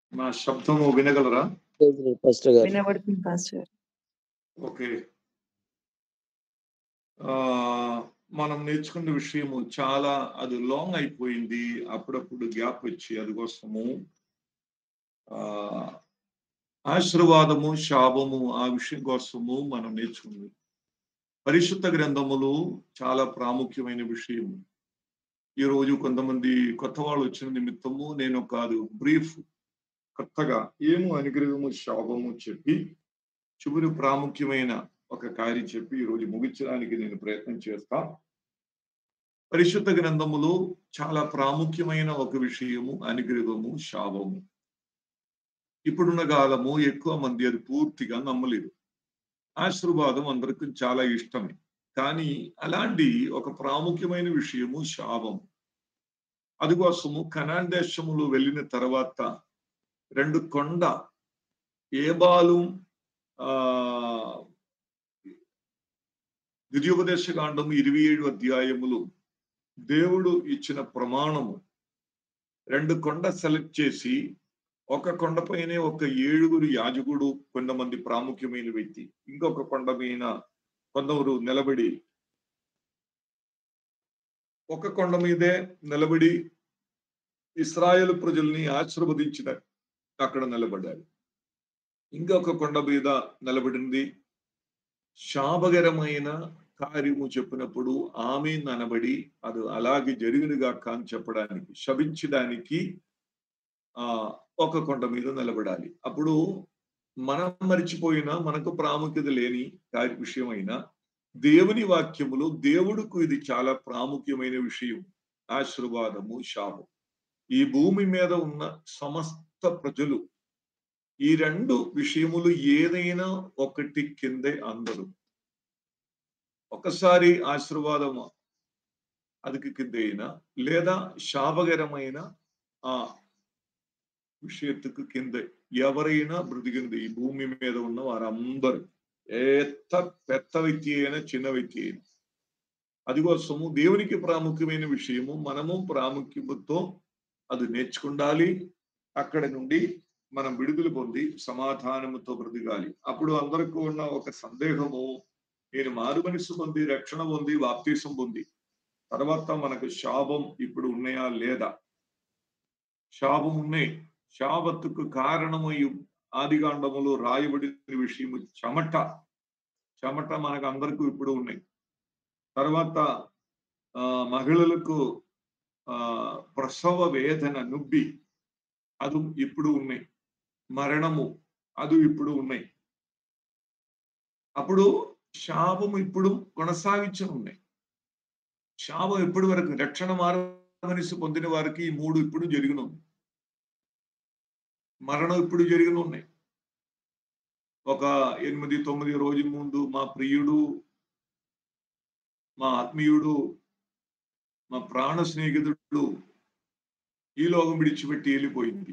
నా శబ్దము వినగలరా పాస్టర్ గారు వినబడుతుంది పాస్టర్ ఓకే ఆ, మనం నేర్చుకున్న విషయము చాలా అది లాంగ్ అయిపోయింది అప్పుడప్పుడు గ్యాప్ వచ్చి అది కోసము ఆ ఆశీర్వాదము శాపము ఆ విషయం కోసము మనం నేర్చుకుంది పరిశుద్ధ గ్రంథములు చాలా ప్రాముఖ్యమైన విషయము ఈ రోజు కొంతమంది కొత్త వాళ్ళు వచ్చిన నిమిత్తము నేను కాదు బ్రీఫ్ కొత్తగా ఏము అనుగ్రహము శాపము చెప్పి చివరి ప్రాముఖ్యమైన ఒక కార్యం చెప్పి ఈ రోజు ముగించడానికి నేను ప్రయత్నం చేస్తా పరిశుద్ధ గ్రంథములో చాలా ప్రాముఖ్యమైన ఒక విషయము అనుగ్రహము శాపము ఇప్పుడున్న కాలము ఎక్కువ మంది అది పూర్తిగా నమ్మలేరు ఆశీర్వాదం అందరికి చాలా ఇష్టమే కానీ అలాంటి ఒక ప్రాముఖ్యమైన విషయము శాపం అందుకోసము కనాన్ దేశములో వెళ్ళిన తర్వాత రెండు కొండ ఏబాలు ఆ ద్వితీయోపదేశ కాండము ఇరవై ఏడు అధ్యాయములు దేవుడు ఇచ్చిన ప్రమాణము రెండు కొండ సెలెక్ట్ చేసి ఒక కొండపైనే ఒక ఏడుగురు యాజకుడు కొంతమంది ప్రాముఖ్యమైన వ్యక్తి ఇంకొక కొండ మీద కొందరు నిలబడి ఒక కొండ మీదే నిలబడి ఇస్రాయేల్ ప్రజల్ని ఆశీర్వదించిన అక్కడ నిలబడ్డారు ఇంకొక కొండ మీద నిలబడింది శాపకరమైన కార్యము చెప్పినప్పుడు ఆమె ననబడి అది అలాగే జరిగినగా కాని చెప్పడానికి శపించడానికి ఆ ఒక కొండ మీద నిలబడాలి అప్పుడు మనం మర్చిపోయినా మనకు ప్రాముఖ్యత లేని కార్య విషయమైనా దేవుని వాక్యములో దేవుడుకు ఇది చాలా ప్రాముఖ్యమైన విషయం ఆశీర్వాదము శాపం ఈ భూమి మీద ఉన్న సమస్త ప్రజలు ఈ రెండు విషయములు ఏదైనా ఒకటి కిందే అందరు ఒకసారి ఆశీర్వాదం అదికి కిందే అయినా లేదా శాపకరమైన ఆ విషయத்துக்கு కింద ఎవరైనా బ్రతికింది ఈ భూమి మీద ఉన్న వారందరూ ఎత్త పెద్ద వ్యక్తి అయినా చిన్న వ్యక్తి అయినా అదికోసము దేవునికి ప్రాముఖ్యమైన విషయము మనము ప్రాముఖ్యతతో అది నేర్చుకుండాలి అక్కడ నుండి మనం విడుదల పొంది సమాధానముతో బ్రతకాలి అప్పుడు అందరికీ ఉన్న ఒక సందేహము నేను మారు మనసు పొంది రక్షణ పొంది వాప్తీసం పొంది తర్వాత మనకు శాపం ఇప్పుడు ఉన్నాయా లేదా శాపం ఉన్నాయి శాపత్తుకు కారణము ఈ ఆదికాండములో రాయబడిన విషయము చెమట చెమట మనకు అందరికీ ఇప్పుడు ఉన్నాయి తర్వాత ఆ మహిళలకు ఆ ప్రసవ వేదన నుబ్బి అది ఇప్పుడు ఉన్నాయి మరణము అది ఇప్పుడు ఉన్నాయి అప్పుడు శాపము ఇప్పుడు కొనసాగించను ఉన్నాయి శాపం ఎప్పటి వరకు రక్షణ మారు మనిషి పొందిన వారికి ఈ మూడు ఇప్పుడు జరిగిన మరణం ఇప్పుడు జరిగిన ఉన్నాయి ఒక ఎనిమిది తొమ్మిది రోజుల ముందు మా ప్రియుడు మా ఆత్మీయుడు మా ప్రాణ స్నేహితుడు ఈ లోకం విడిచిపెట్టి వెళ్ళిపోయింది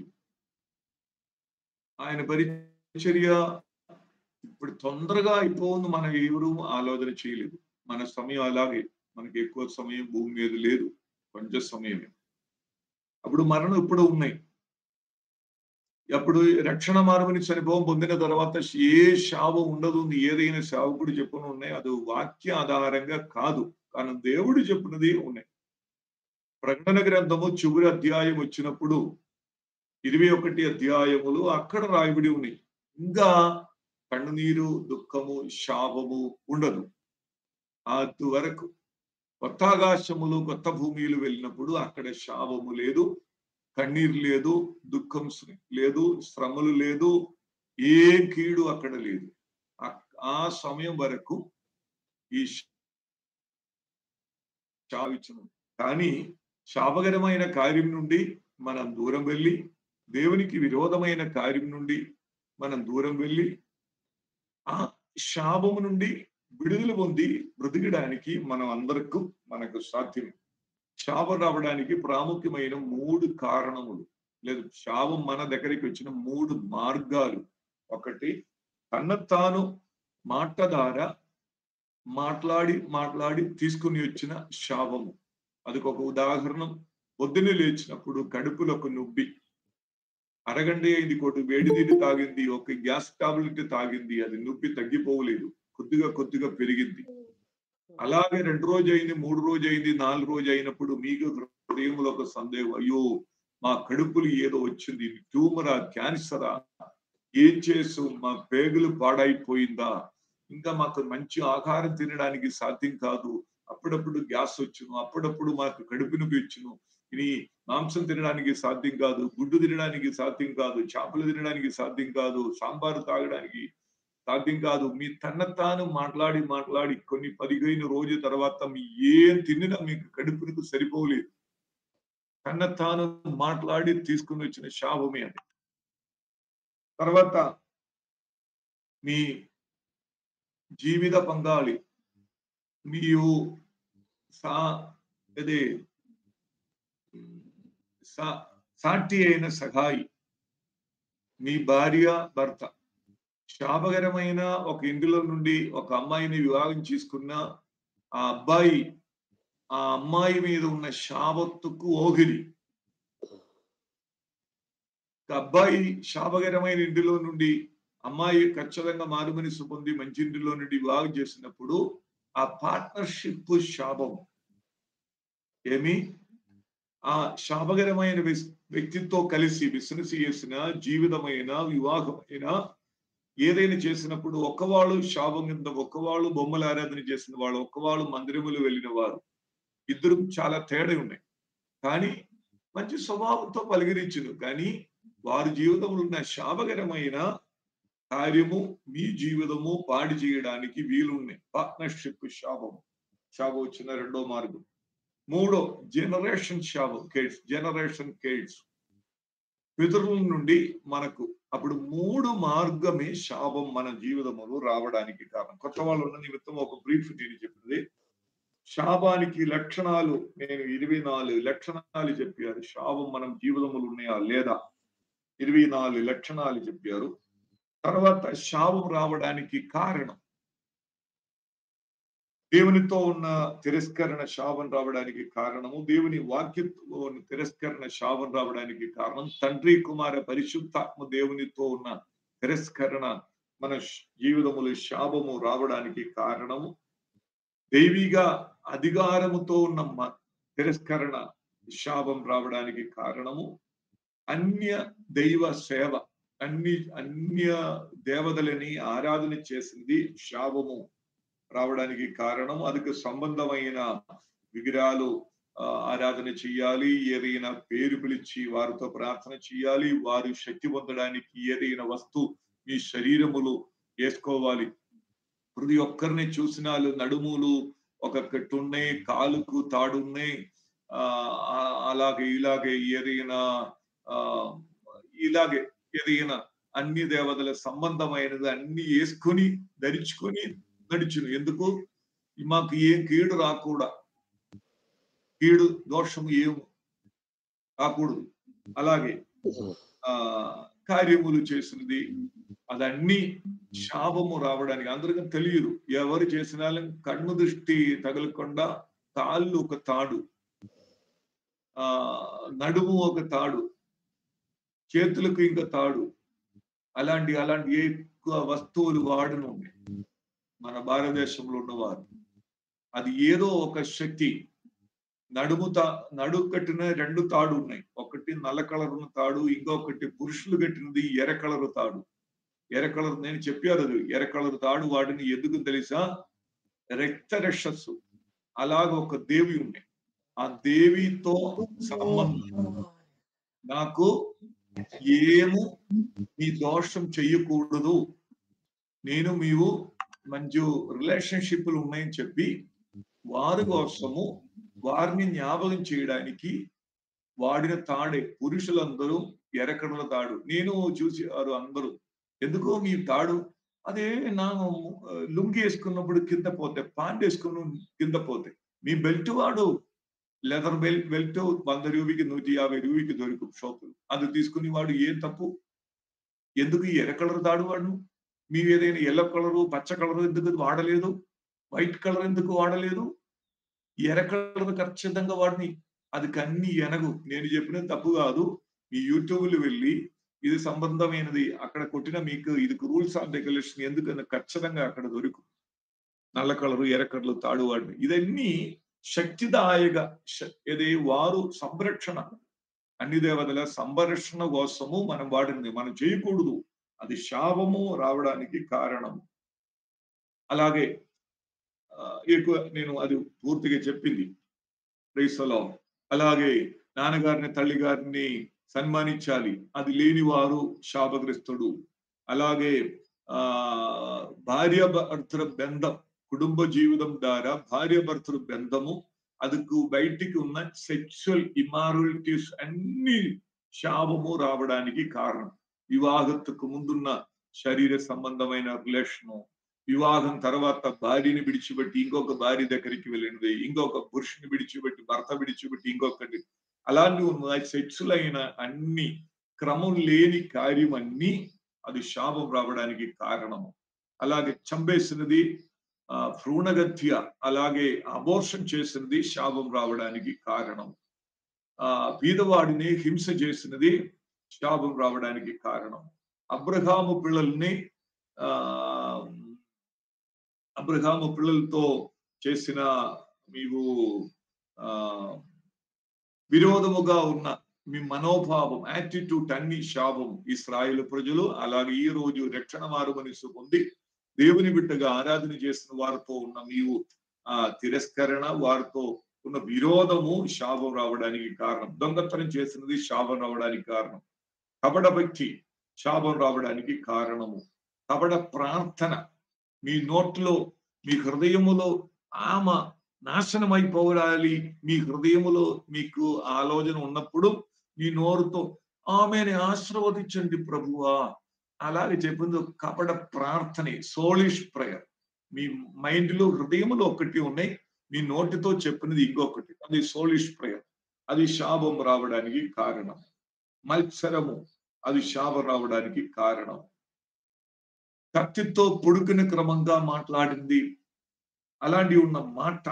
ఆయన పరిచర్య ఇప్పుడు తొందరగా అయిపోతుంది మనం ఎవరు ఆలోచన చేయలేదు మన సమయం అలాగే మనకి ఎక్కువ సమయం భూమి మీద లేదు కొంచెం సమయమే అప్పుడు మరణం ఇప్పుడు ఉన్నాయి అప్పుడు రక్షణ మార్గని అనుభవం పొందిన తర్వాత ఏ శాపం ఉండదు ఏదైనా శావకుడు చెప్పును ఉన్నాయి అది వాక్య ఆధారంగా కాదు కానీ దేవుడు చెప్పినది ఉన్నాయి ప్రకటన గ్రంథము చివరి అధ్యాయం వచ్చినప్పుడు ఇరవై ఒకటి అధ్యాయములు అక్కడ రాయబడి ఉన్నాయి ఇంకా కಣ್ಣునీరు దుఃఖము శాపము ఉండదు అది వరకు కొత్త ఆకాశములు కొత్త భూమిలు వెళ్ళినప్పుడు అక్కడ శాపము లేదు కన్నీరు లేదు దుఃఖం లేదు శ్రమలు లేదు ఏ కీడు అక్కడ లేదు ఆ సమయం వరకు ఈ శావించను కానీ శాపకరమైన కార్యం నుండి మనం దూరం వెళ్ళి దేవునికి విరోధమైన కార్యం నుండి మనం దూరం వెళ్ళి ఆ శాపము నుండి విడుదల పొంది బ్రతికడానికి మనం అందరకు మనకు సాధ్యం శాపం రావడానికి ప్రాముఖ్యమైన మూడు కారణములు లేదు శాపం మన దగ్గరికి వచ్చిన మూడు మార్గాలు ఒకటి తన తాను మాట ద్వారా మాట్లాడి మాట్లాడి తీసుకుని వచ్చిన శాపము అదికొక ఉదాహరణ పొద్దున లేచినప్పుడు కడుపులకు నొప్పి అరగంట అయింది కొట్టు వేడి నీళ్ళు తాగింది ఒక గ్యాస్ టాబ్లెట్ తాగింది అది నొప్పి తగ్గిపోలేదు కొద్దిగా కొద్దిగా పెరిగింది అలాగే రెండు రోజు అయింది మూడు రోజు అయింది నాలుగు రోజు అయినప్పుడు మీకు హృదయంలో ఒక సందేహం అయ్యో మా కడుపులు ఏదో వచ్చింది ట్యూమరా క్యాన్సరా ఏం చేసు మా పేగులు పాడైపోయిందా ఇంకా మాకు మంచి ఆహారం తినడానికి సాధ్యం కాదు అప్పుడప్పుడు గ్యాస్ వచ్చును అప్పుడప్పుడు మాకు కడుపు నొప్పి వచ్చును ఇది మాంసం తినడానికి సాధ్యం కాదు గుడ్డు తినడానికి సాధ్యం కాదు చేపలు తినడానికి సాధ్యం కాదు సాంబారు తాగడానికి సాధ్యం కాదు మీ తన తాను మాట్లాడి మాట్లాడి కొన్ని పదిహేను రోజుల తర్వాత మీ ఏం తినినా మీకు కడుపునకు సరిపోలేదు తన తాను మాట్లాడి తీసుకుని వచ్చిన శాపమే అది తర్వాత మీ జీవిత పంగాళి మీరు సా అదే సా సాటి అయిన సహాయి మీ భార్య భర్త శాపకరమైన ఒక ఇంటిలో నుండి ఒక అమ్మాయిని వివాహం చేసుకున్న ఆ అబ్బాయి ఆ అమ్మాయి మీద ఉన్న శాపత్తుకు ఓహిరి అబ్బాయి శాపకరమైన ఇంటిలో నుండి అమ్మాయి ఖచ్చితంగా మారుమనిసు పొంది మంచి ఇంటిలో నుండి వివాహం చేసినప్పుడు ఆ పార్ట్నర్షిప్ శాపం ఏమి ఆ శాపకరమైన వ్యక్తితో కలిసి బిజినెస్ చేసిన జీవితమైన వివాహమైన ఏదైనా చేసినప్పుడు ఒక్కవాళ్ళు శాపం కింద ఒక్కవాళ్ళు బొమ్మల ఆరాధన చేసిన వాళ్ళు ఒక్కవాళ్ళు మందిరములు వెళ్ళిన వారు ఇద్దరు చాలా తేడా ఉన్నాయి కానీ మంచి స్వభావంతో పలకరించును కానీ వారి జీవితంలో ఉన్న శాపకరమైన కార్యము మీ జీవితము పాడి చేయడానికి వీలున్నాయి పార్ట్నర్షిప్ శాపము శాపం వచ్చిన రెండో మార్గం మూడో జనరేషన్ శాపం కేడ్స్ జనరేషన్ కేడ్స్ పితరుల నుండి మనకు అప్పుడు మూడు మార్గమే శాపం మన జీవితంలో రావడానికి కారణం కొత్త వాళ్ళు ఉన్న నిమిత్తం ఒక బ్రీఫ్ నేను చెప్పింది శాపానికి లక్షణాలు నేను ఇరవై నాలుగు లక్షణాలు చెప్పారు శాపం మనం జీవితములు ఉన్నాయా లేదా ఇరవై నాలుగు లక్షణాలు చెప్పారు తర్వాత శాపం రావడానికి కారణం దేవునితో ఉన్న తిరస్కరణ శాపం రావడానికి కారణము దేవుని వాక్యతో ఉన్న తిరస్కరణ శాపం రావడానికి కారణం తండ్రి కుమార పరిశుద్ధాత్మ దేవునితో ఉన్న తిరస్కరణ మన జీవితములు శాపము రావడానికి కారణము దైవిక అధికారముతో ఉన్న తిరస్కరణ శాపం రావడానికి కారణము అన్య దైవ సేవ అన్ని అన్య దేవతలని ఆరాధన చేసింది శాపము రావడానికి కారణం అందుకు సంబంధమైన విగ్రహాలు ఆరాధన చెయ్యాలి ఏదైనా పేరు పిలిచి వారితో ప్రార్థన చేయాలి వారు శక్తి పొందడానికి ఏదైనా వస్తు మీ శరీరములు వేసుకోవాలి ప్రతి ఒక్కరిని చూసినాలు నడుములు ఒక కట్టున్నాయి కాలుకు తాడున్నాయి ఆ అలాగే ఇలాగే ఏదైనా ఆ ఇలాగే ఏదైనా అన్ని దేవతల సంబంధమైనది అన్ని వేసుకొని ధరించుకొని నడిచును ఎందుకు మాకు ఏం కీడు రాకూడా కీడు దోషం ఏం రాకూడదు అలాగే ఆ కార్యములు చేసినది అదన్నీ శాపము రావడానికి అందరికీ తెలియదు ఎవరు చేసిన కన్ను దృష్టి తగలకుండా కాళ్ళు ఒక తాడు ఆ నడుము ఒక తాడు చేతులకు ఇంకా తాడు అలాంటి అలాంటి ఎక్కువ వస్తువులు వాడను మన భారతదేశంలో ఉన్నవారు అది ఏదో ఒక శక్తి నడుము తా నడుము కట్టిన రెండు తాడు ఉన్నాయి ఒకటి నల్ల కలర్ ఉన్న తాడు ఇంకొకటి పురుషులు కట్టినది ఎర్ర కలర్ తాడు ఎర్ర కలర్ నేను చెప్పారు అది ఎర్ర కలర్ తాడు వాడిని ఎందుకు తెలుసా రక్త రక్షస్సు అలాగ ఒక దేవి ఉంది ఆ దేవితో సంబంధం నాకు ఏము మీ దోషం చెయ్యకూడదు నేను మీరు మంచి రిలేషన్షిప్లు ఉన్నాయని చెప్పి వారి కోసము వారిని జ్ఞాపకం చేయడానికి వాడిన తాడే పురుషులందరూ ఎరకడల తాడు నేను చూసారు అందరూ ఎందుకో మీ తాడు అదే నా లుంగి వేసుకున్నప్పుడు కింద పోతే పాంట్ వేసుకున్న కింద పోతే మీ బెల్ట్ వాడు లెదర్ బెల్ట్ బెల్ట్ వంద రూపాయికి నూటి యాభై రూపాయికి దొరికి షాపులు అది తీసుకుని వాడు ఏం తప్పు ఎందుకు ఈ ఎర్ర కలర్ తాడు వాడు మీరు ఏదైనా ఎల్లో కలరు పచ్చ కలర్ ఎందుకు వాడలేదు వైట్ కలర్ ఎందుకు వాడలేదు ఎర్ర కలర్ ఖచ్చితంగా వాడిని అది కన్ని ఎనగు నేను చెప్పిన తప్పు కాదు మీ యూట్యూబ్లు వెళ్ళి ఇది సంబంధమైనది అక్కడ కొట్టిన మీకు ఇది రూల్స్ ఆఫ్ రెగ్యులేషన్ ఎందుకని ఖచ్చితంగా అక్కడ దొరుకు నల్ల కలరు ఎర్ర కలరు తాడువాడిని ఇదన్నీ శక్తిదాయక శ- ఇది వారు సంరక్షణ అన్ని దేవతల సంరక్షణ కోసము మనం వాడింది మనం చేయకూడదు అది శాపము రావడానికి కారణం అలాగే ఆ, ఎక్కువ నేను అది పూర్తిగా చెప్పింది క్రైస్తలో అలాగే నాన్నగారిని తల్లి గారిని సన్మానించాలి అది లేని వారు శాపగ్రస్తుడు అలాగే ఆ భార్య భర్తల బంధం కుటుంబ జీవితం ద్వారా భార్య భర్తల బంధము అదుకు బయటికి ఉన్న సెక్చువల్ ఇమారాలిటీస్ అన్ని శాపము రావడానికి కారణం వివాహத்துக்கு ముందున్న శరీర సంబంధమైన రిలేషను వివాహం తర్వాత భార్యని విడిచిపెట్టి ఇంకొక భార్య దగ్గరికి వెళ్ళినది ఇంకొక పురుషుని విడిచిపెట్టి భర్త విడిచిపెట్టి ఇంకొకటి అలాంటి ఉన్న సెక్సుల్ అయిన అన్ని క్రమం లేని కార్యం అన్ని అది శాపం రావడానికి కారణము అలాగే చంపేసినది ఆ భ్రూణగత్య అలాగే అబోర్షన్ చేసినది శాపం రావడానికి కారణం ఆ బీదవాడిని హింస చేసినది శాపం రావడానికి కారణం అబ్రహాము పిల్లల్ని ఆ అబ్రహాము పిల్లలతో చేసిన మీకు ఆ విరోధముగా ఉన్న మీ మనోభావం యాటిట్యూడ్ అన్ని శాపం ఇస్రాయేల్ ప్రజలు అలాగే ఈ రోజు రక్షణ మారు మనసు పొంది దేవుని బిడ్డగా ఆరాధన చేసిన వారితో ఉన్న నీవు ఆ తిరస్కరణ వారితో ఉన్న విరోధము శాపం రావడానికి కారణం దొంగతనం చేసినది శాపం రావడానికి కారణం కపట భక్తి శాపం రావడానికి కారణము కపట ప్రార్థన మీ నోట్లో మీ హృదయములో ఆమె నాశనం అయిపోవాలి మీ హృదయములో మీకు ఆలోచన ఉన్నప్పుడు మీ నోరుతో ఆమెని ఆశీర్వదించండి ప్రభువా అలాగే చెప్పింది కపట ప్రార్థనే సోలిష్ ప్రేయర్ మీ మైండ్ లో హృదయములో ఒకటి ఉన్నాయి మీ నోటితో చెప్పినది ఇంకొకటి అది సోలిష్ ప్రేయర్ అది శాపం రావడానికి కారణం మత్సరము అది శాపం రావడానికి కారణం కత్తితో పొడుకుని క్రమంగా మాట్లాడింది అలాంటి ఉన్న మాట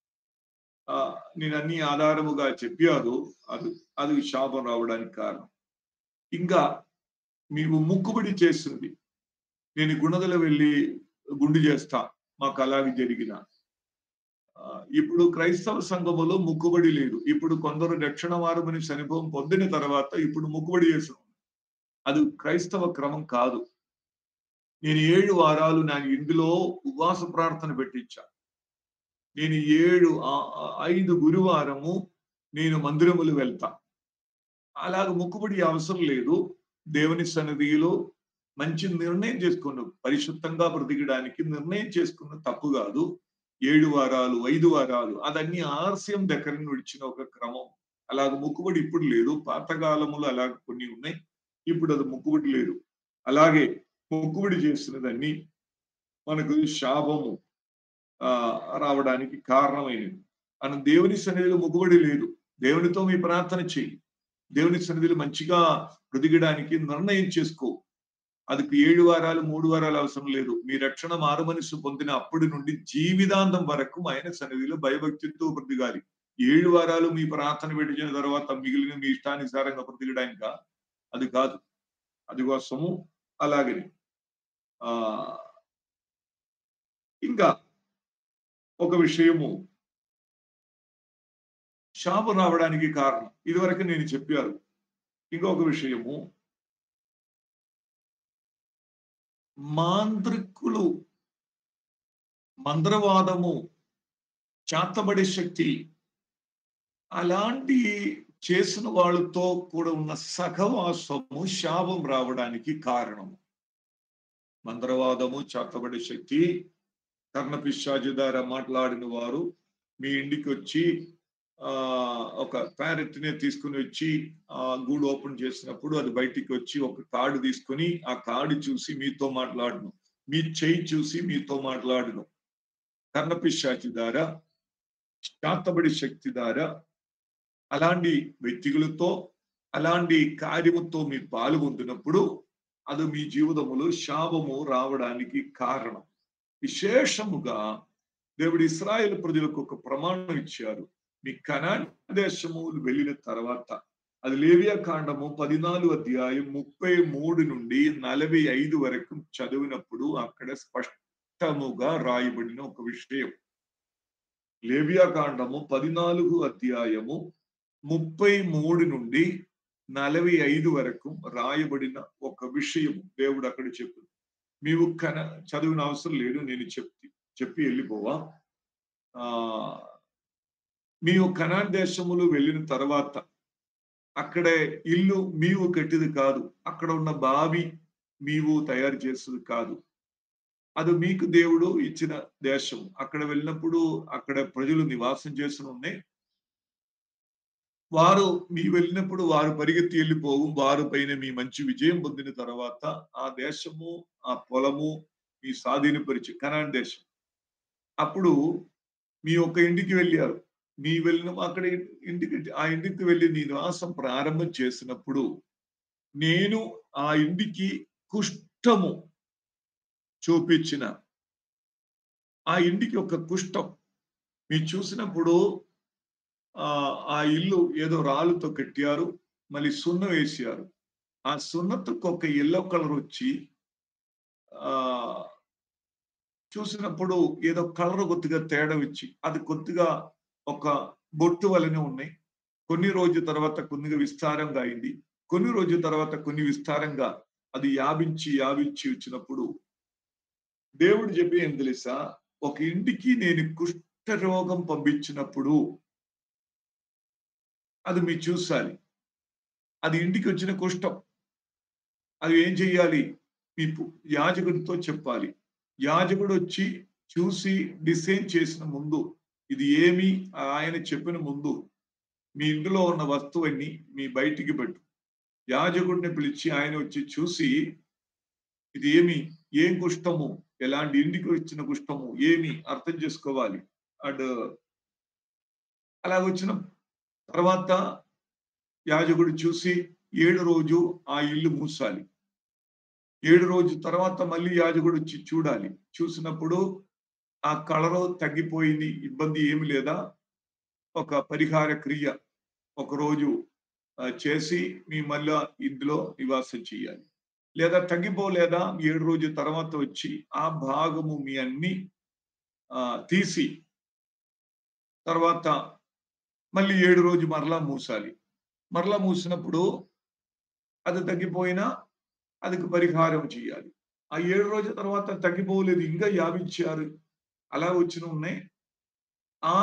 ఆ నేను అన్ని ఆధారముగా చెప్పాను అది అది శాపం రావడానికి కారణం ఇంకా మీకు ముక్కుబడి చేస్తుంది నేను గుణదల వెళ్ళి గుండు చేస్తా మాకు అలాగే జరిగిన ఆ, ఇప్పుడు క్రైస్తవ సంఘములో ముక్కుబడి లేదు ఇప్పుడు కొందరు రక్షణ వారమని అనుభవం పొందిన తర్వాత ఇప్పుడు ముక్కుబడి చేస్తున్నాం అది క్రైస్తవ క్రమం కాదు నేను ఏడు వారాలు నేను ఇందులో ఉపవాస ప్రార్థన పెట్టించా నేను ఏడు ఆ- ఆ- ఐదు గురువారము నేను మందిరములు వెళ్తా అలాగ ముక్కుబడి అవసరం లేదు దేవుని సన్నిధిలో మంచి నిర్ణయం చేసుకున్న పరిశుద్ధంగా బ్రతికడానికి నిర్ణయం చేసుకున్న తప్పు కాదు ఏడు వారాలు ఐదు వారాలు అదన్నీ ఆలస్యం దగ్గర విడిచిన ఒక క్రమం అలాగ ముక్కుబడి ఇప్పుడు లేదు పాతకాలములు అలాగ కొన్ని ఉన్నాయి ఇప్పుడు అది ముక్కుబడి లేదు అలాగే మొక్కుబడి చేస్తున్నదన్నీ మనకు శాపము ఆ రావడానికి కారణమైనది మనం దేవుని సన్నిధిలో మొక్కుబడి లేదు దేవునితో మీ ప్రార్థన చేయి దేవుని సన్నిధిలో మంచిగా బ్రతికడానికి నిర్ణయం చేసుకో అది ఏడు వారాలు మూడు వారాలు అవసరం లేదు మీ రక్షణ మారుమనిసు పొందిన అప్పటి నుండి జీవితాంతం వరకు ఆయన సన్నిధిలో భయభక్తితో బ్రతికాలి ఏడు వారాలు మీ ప్రార్థన పెట్టించిన తర్వాత మిగిలిన మీ ఇష్టానుసారంగా బ్రతికడానిక అది కాదు అది కోసము అలాగని ఆ ఇంకా ఒక విషయము శాపం రావడానికి కారణం ఇదివరకు నేను చెప్పాను ఇంకొక విషయము మాంత్రికులు మంత్రవాదము చేతబడే శక్తి అలాంటి చేసిన వాళ్ళతో కూడా ఉన్న సహవాసము శాపం రావడానికి కారణం మంత్రవాదము చేతబడే శక్తి కర్ణపిశాచి ద్వారా మాట్లాడిన వారు మీ ఇంటికి వచ్చి ఆ ఒక ప్యారెట్ ని తీసుకుని వచ్చి ఆ గూడు ఓపెన్ చేసినప్పుడు అది బయటికి వచ్చి ఒక కార్డు తీసుకొని ఆ కార్డు చూసి మీతో మాట్లాడను మీ చేయి చూసి మీతో మాట్లాడను కర్ణపిశాచి ద్వారా శాతబడి శక్తి ద్వారా అలాంటి వ్యక్తులతో అలాంటి కార్యముతో మీరు పాల్గొంటున్నప్పుడు అది మీ జీవితములో శాపము రావడానికి కారణం విశేషముగా దేవుడు ఇస్రాయేల్ ప్రజలకు ఒక ప్రమాణం ఇచ్చారు మీ కనాన్ దేశము వెళ్ళిన తర్వాత అది లేవియా కాండము పదినాలుగు అధ్యాయం ముప్పై మూడు నుండి నలభై ఐదు వరకు చదివినప్పుడు అక్కడ స్పష్టముగా రాయబడిన ఒక విషయం లేవియా కాండము పదినాలుగు అధ్యాయము ముప్పై మూడు నుండి నలభై ఐదు వరకు రాయబడిన ఒక విషయం దేవుడు అక్కడ చెప్పు నీవు కన చదివిన అవసరం లేదు నేను చెప్పి చెప్పి వెళ్ళిపోవా ఆ నీవు కనాన్ దేశములు వెళ్ళిన తర్వాత అక్కడే ఇల్లు మీవు కట్టిది కాదు అక్కడ ఉన్న బావి మీవు తయారు చేసేది కాదు అది మీకు దేవుడు ఇచ్చిన దేశం అక్కడ వెళ్ళినప్పుడు అక్కడ ప్రజలు నివాసం చేసిన ఉన్నాయి వారు మీ వెళ్ళినప్పుడు వారు పరిగెత్తి వెళ్ళిపోవు వారి పైన మీ మంచి విజయం పొందిన తర్వాత ఆ దేశము ఆ పొలము మీ స్వాధీనపరిచి కనాన్ దేశం అప్పుడు మీ ఒక ఇంటికి వెళ్ళారు మీ వెళ్ళిన అక్కడ ఇంటికి ఆ ఇంటికి వెళ్ళి నీ నివాసం ప్రారంభం చేసినప్పుడు నేను ఆ ఇంటికి కుష్టము చూపించిన ఆ ఇంటికి ఒక కుష్టం మీరు చూసినప్పుడు ఆ ఆ ఇల్లు ఏదో రాళ్ళతో కట్టారు మళ్ళీ సున్న వేసారు ఆ సున్నతకు ఒక ఎల్లో కలర్ వచ్చి ఆ చూసినప్పుడు ఏదో కలర్ కొద్దిగా తేడా వచ్చి అది కొద్దిగా ఒక బొట్టు వలనే ఉన్నాయి కొన్ని రోజుల తర్వాత కొద్దిగా విస్తారంగా అయింది కొన్ని రోజుల తర్వాత కొన్ని విస్తారంగా అది యాభించి యాభించి వచ్చినప్పుడు దేవుడు చెప్పి ఏం తెలుసా ఒక ఇంటికి నేను కుష్ఠ రోగం పంపించినప్పుడు అది మీరు చూసాలి అది ఇంటికి వచ్చిన కుష్టం అది ఏం చెయ్యాలి మీ పు- యాజకుడితో చెప్పాలి యాజకుడు వచ్చి చూసి డిసైన్ చేసిన ముందు ఇది ఏమి ఆయన చెప్పిన ముందు మీ ఇంట్లో ఉన్న వస్తువన్నీ మీ బయటికి పెట్టు యాజకుడిని పిలిచి ఆయన వచ్చి చూసి ఇది ఏమి ఏం కుష్టము ఎలాంటి ఇంటికి వచ్చిన కుష్టము ఏమి అర్థం చేసుకోవాలి అండ్ అలా వచ్చిన తర్వాత యాజకుడు చూసి ఏడు రోజు ఆ ఇల్లు మూసాలి ఏడు రోజు తర్వాత మళ్ళీ యాజకుడు వచ్చి చూడాలి చూసినప్పుడు ఆ కలరు తగ్గిపోయింది ఇబ్బంది ఏమి లేదా ఒక పరిహార క్రియ ఒక రోజు ఆ, చేసి మీ మళ్ళా ఇందులో నివాసం చేయాలి లేదా తగ్గిపోలేదా ఏడు రోజుల తర్వాత వచ్చి ఆ భాగము మీ అన్ని ఆ, తీసి తర్వాత మళ్ళీ ఏడు రోజు మరలా మూసాలి మరలా మూసినప్పుడు అది తగ్గిపోయినా అది పరిహారం చేయాలి ఆ ఏడు రోజుల తర్వాత తగ్గిపోలేదు ఇంకా యాభించారు అలా వచ్చిన ఉన్నాయి ఆ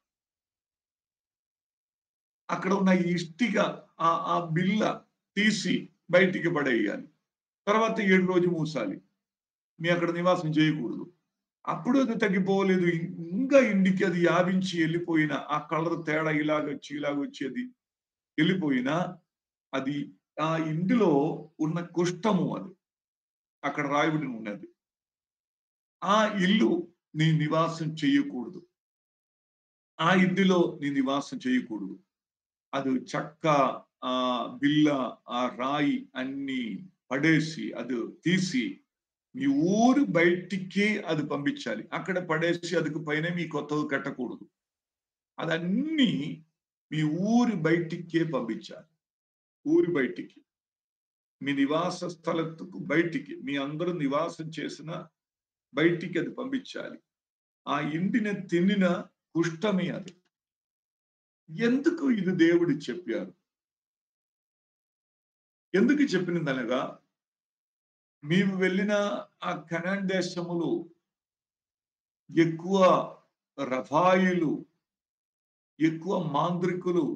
అక్కడ ఉన్న ఈ ఇష్టిక ఆ ఆ బిల్ల తీసి బయటికి పడేయాలి తర్వాత ఏడు రోజు మూసాలి మీ అక్కడ నివాసం చేయకూడదు అప్పుడు అది తగ్గిపోలేదు ఇంకా ఇంటికి అది యాభించి వెళ్ళిపోయిన ఆ కలర్ తేడా ఇలాగ వచ్చి ఇలాగ వచ్చేది వెళ్ళిపోయినా అది ఆ ఇంటిలో ఉన్న కుష్టము అది అక్కడ రాయబడి ఉన్నది ఆ ఇల్లు నీ నివాసం చేయకూడదు ఆ ఇంటిలో నీ నివాసం చేయకూడదు అది చెక్క ఆ బిల్ల ఆ రాయి అన్ని పడేసి అది తీసి మీ ఊరు బయటికి అది పంపించాలి అక్కడ పడేసి అదికి పైన మీ కొత్తది కట్టకూడదు అదన్నీ మీ ఊరి బయటికే పంపించాలి ఊరి బయటికి మీ నివాస స్థలத்துకు బయటికి మీ అందరూ నివాసం చేసిన బయటికి అది పంపించాలి ఆ ఇంటిని తినిన కుష్టమే అది ఎందుకు ఇది దేవుడు చెప్పారు ఎందుకు చెప్పినదనగా మేము వెళ్ళిన ఆ కనాన్ దేశములు ఎక్కువ రఫాయిలు ఎక్కువ మాంత్రికులు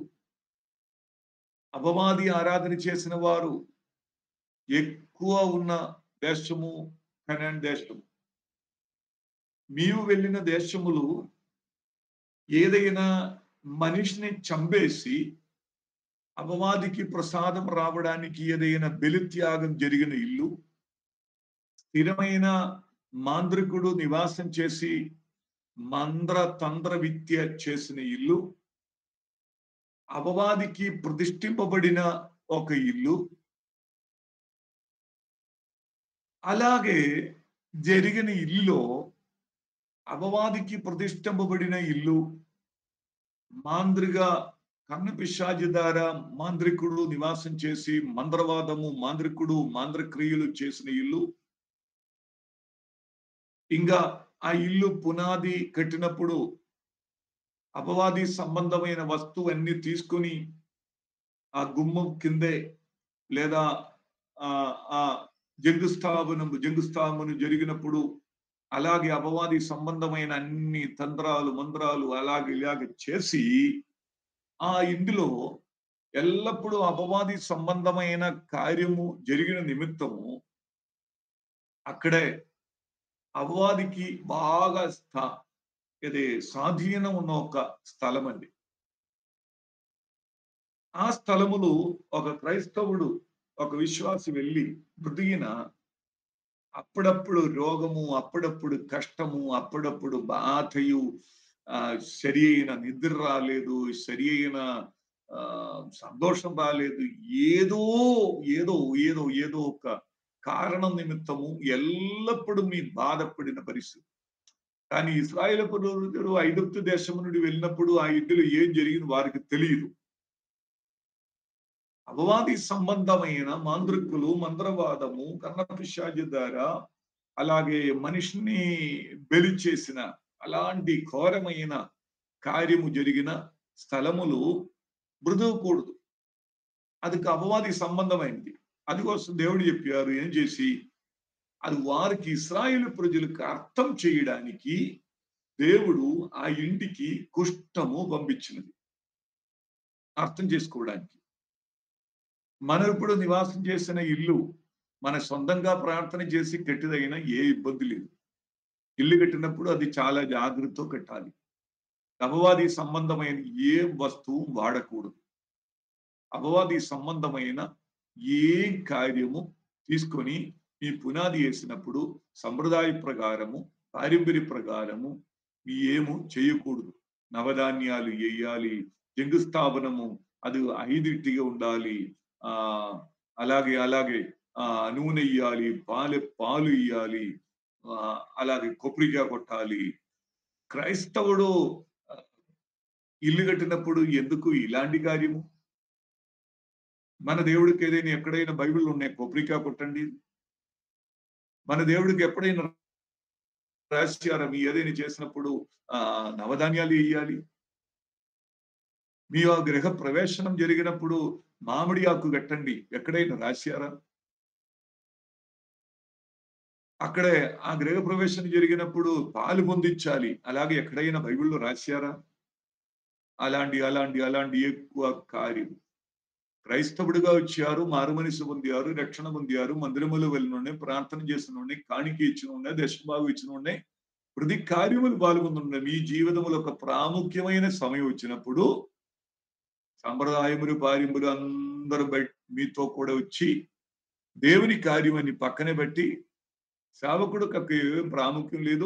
అపవాది ఆరాధన చేసిన వారు ఎక్కువ ఉన్న దేశము కనాన్ దేశము మేము వెళ్ళిన దేశములు ఏదైనా మనిషిని చంపేసి అపవాదికి ప్రసాదం రావడానికి ఏదైనా బలిత్యాగం జరిగిన ఇల్లు స్థిరమైన మాంత్రికుడు నివాసం చేసి మంత్ర తంత్ర విద్య చేసిన ఇల్లు అపవాదికి ప్రతిష్ఠింపబడిన ఒక ఇల్లు అలాగే జరిగిన ఇల్లులో అపవాదికి ప్రతిష్ఠింపబడిన ఇల్లు మాంద్రిక కన్నపిశాజి ద్వారా మాంత్రికుడు నివాసం చేసి మంత్రవాదము మాంత్రికుడు మాంత్రక్రియలు చేసిన ఇల్లు ఇంకా ఆ ఇల్లు పునాది కట్టినప్పుడు అపవాది సంబంధమైన వస్తువన్నీ తీసుకొని ఆ గుమ్మం కిందే లేదా ఆ ఆ జంగుస్థాపనము జంగుస్థాపన జరిగినప్పుడు అలాగే అపవాది సంబంధమైన అన్ని తంత్రాలు మంత్రాలు అలాగే ఇలాగ చేసి ఆ ఇందులో ఎల్లప్పుడూ అపవాది సంబంధమైన కార్యము జరిగిన నిమిత్తము అక్కడే అపవాదికి బాగా స్థా ఇది స్వాధీనం ఉన్న ఒక స్థలం అండి ఆ స్థలములు ఒక క్రైస్తవుడు ఒక విశ్వాసి వెళ్ళి బ్రతికిన అప్పుడప్పుడు రోగము అప్పుడప్పుడు కష్టము అప్పుడప్పుడు బాధయు ఆ సరి అయిన నిద్ర రాలేదు సరి అయిన ఆ సంతోషం రాలేదు ఏదో ఏదో ఏదో ఏదో ఒక కారణం నిమిత్తము ఎల్లప్పుడూ మీ బాధపడిన పరిస్థితి కానీ ఇస్రాయేల్ పురుషుడు ఐగుప్తు దేశం నుండి వెళ్ళినప్పుడు ఆ ఇంటిలో ఏం జరిగింది వారికి తెలియదు అపవాది సంబంధమైన మాంత్రికులు మంత్రవాదము కన్నపిశాజి ద్వారా అలాగే మనిషిని బలి చేసిన అలాంటి ఘోరమైన కార్యము జరిగిన స్థలములు మృదువకూడదు అది అపవాది సంబంధమైనది అది కోసం దేవుడు చెప్పారు ఏం చేసి అది వారికి ఇస్రాయేల్ ప్రజలకు అర్థం చేయడానికి దేవుడు ఆ ఇంటికి కుష్టము పంపించినది అర్థం చేసుకోవడానికి మనం ఇప్పుడు నివాసం చేసిన ఇల్లు మన సొంతంగా ప్రార్థన చేసి కట్టిదైనా ఏ ఇబ్బంది లేదు ఇల్లు కట్టినప్పుడు అది చాలా జాగ్రత్తతో కట్టాలి అపవాది సంబంధమైన ఏ వస్తువు వాడకూడదు అపవాది సంబంధమైన ఏ కార్యము తీసుకొని ఈ పునాది వేసినప్పుడు సంప్రదాయ ప్రకారము పారంపర్య ప్రకారము ఏము చేయకూడదు నవధాన్యాలు వేయాలి జంగుస్థాపనము అది ఐదింటిగా ఉండాలి ఆ అలాగే అలాగే ఆ నూనె ఇయ్యాలి పాలు పాలు ఇయ్యాలి ఆ అలాగే కొబ్బరికాయ కొట్టాలి క్రైస్తవుడు ఇల్లు కట్టినప్పుడు ఎందుకు ఇలాంటి కార్యము మన దేవుడికి ఏదైనా ఎక్కడైనా బైబిల్ ఉన్నాయి కొబ్బరికాయ కొట్టండి మన దేవుడికి ఎప్పుడైనా రాశారం ఏదైనా చేసినప్పుడు ఆ నవధాన్యాలు వేయాలి మీ ఆ గృహ ప్రవేశనం జరిగినప్పుడు మామిడి ఆకు కట్టండి ఎక్కడైనా రాశారా అక్కడే ఆ గృహ ప్రవేశం జరిగినప్పుడు పాలు పొందించాలి అలాగే ఎక్కడైనా బైబిల్లో రాశారా అలాంటి అలాంటి అలాంటి ఎక్కువ కార్యం క్రైస్తవుడిగా వచ్చారు మారుమనిషి పొందారు రక్షణ పొందారు మందిరములు వెళ్ళిన ప్రార్థన చేసిన కాணிక ఇచ్చిన దశభాగు ఇచ్చిన ప్రతి కార్యములు పాల్గొంటున్న మీ జీవితంలో ఒక ప్రాముఖ్యమైన సమయం వచ్చినప్పుడు సంప్రదాయములు పార్యములు అందరూ బయట మీతో కూడా వచ్చి దేవుని కార్యమని పక్కనే పెట్టి సేవకుడికి ఏం ప్రాముఖ్యం లేదు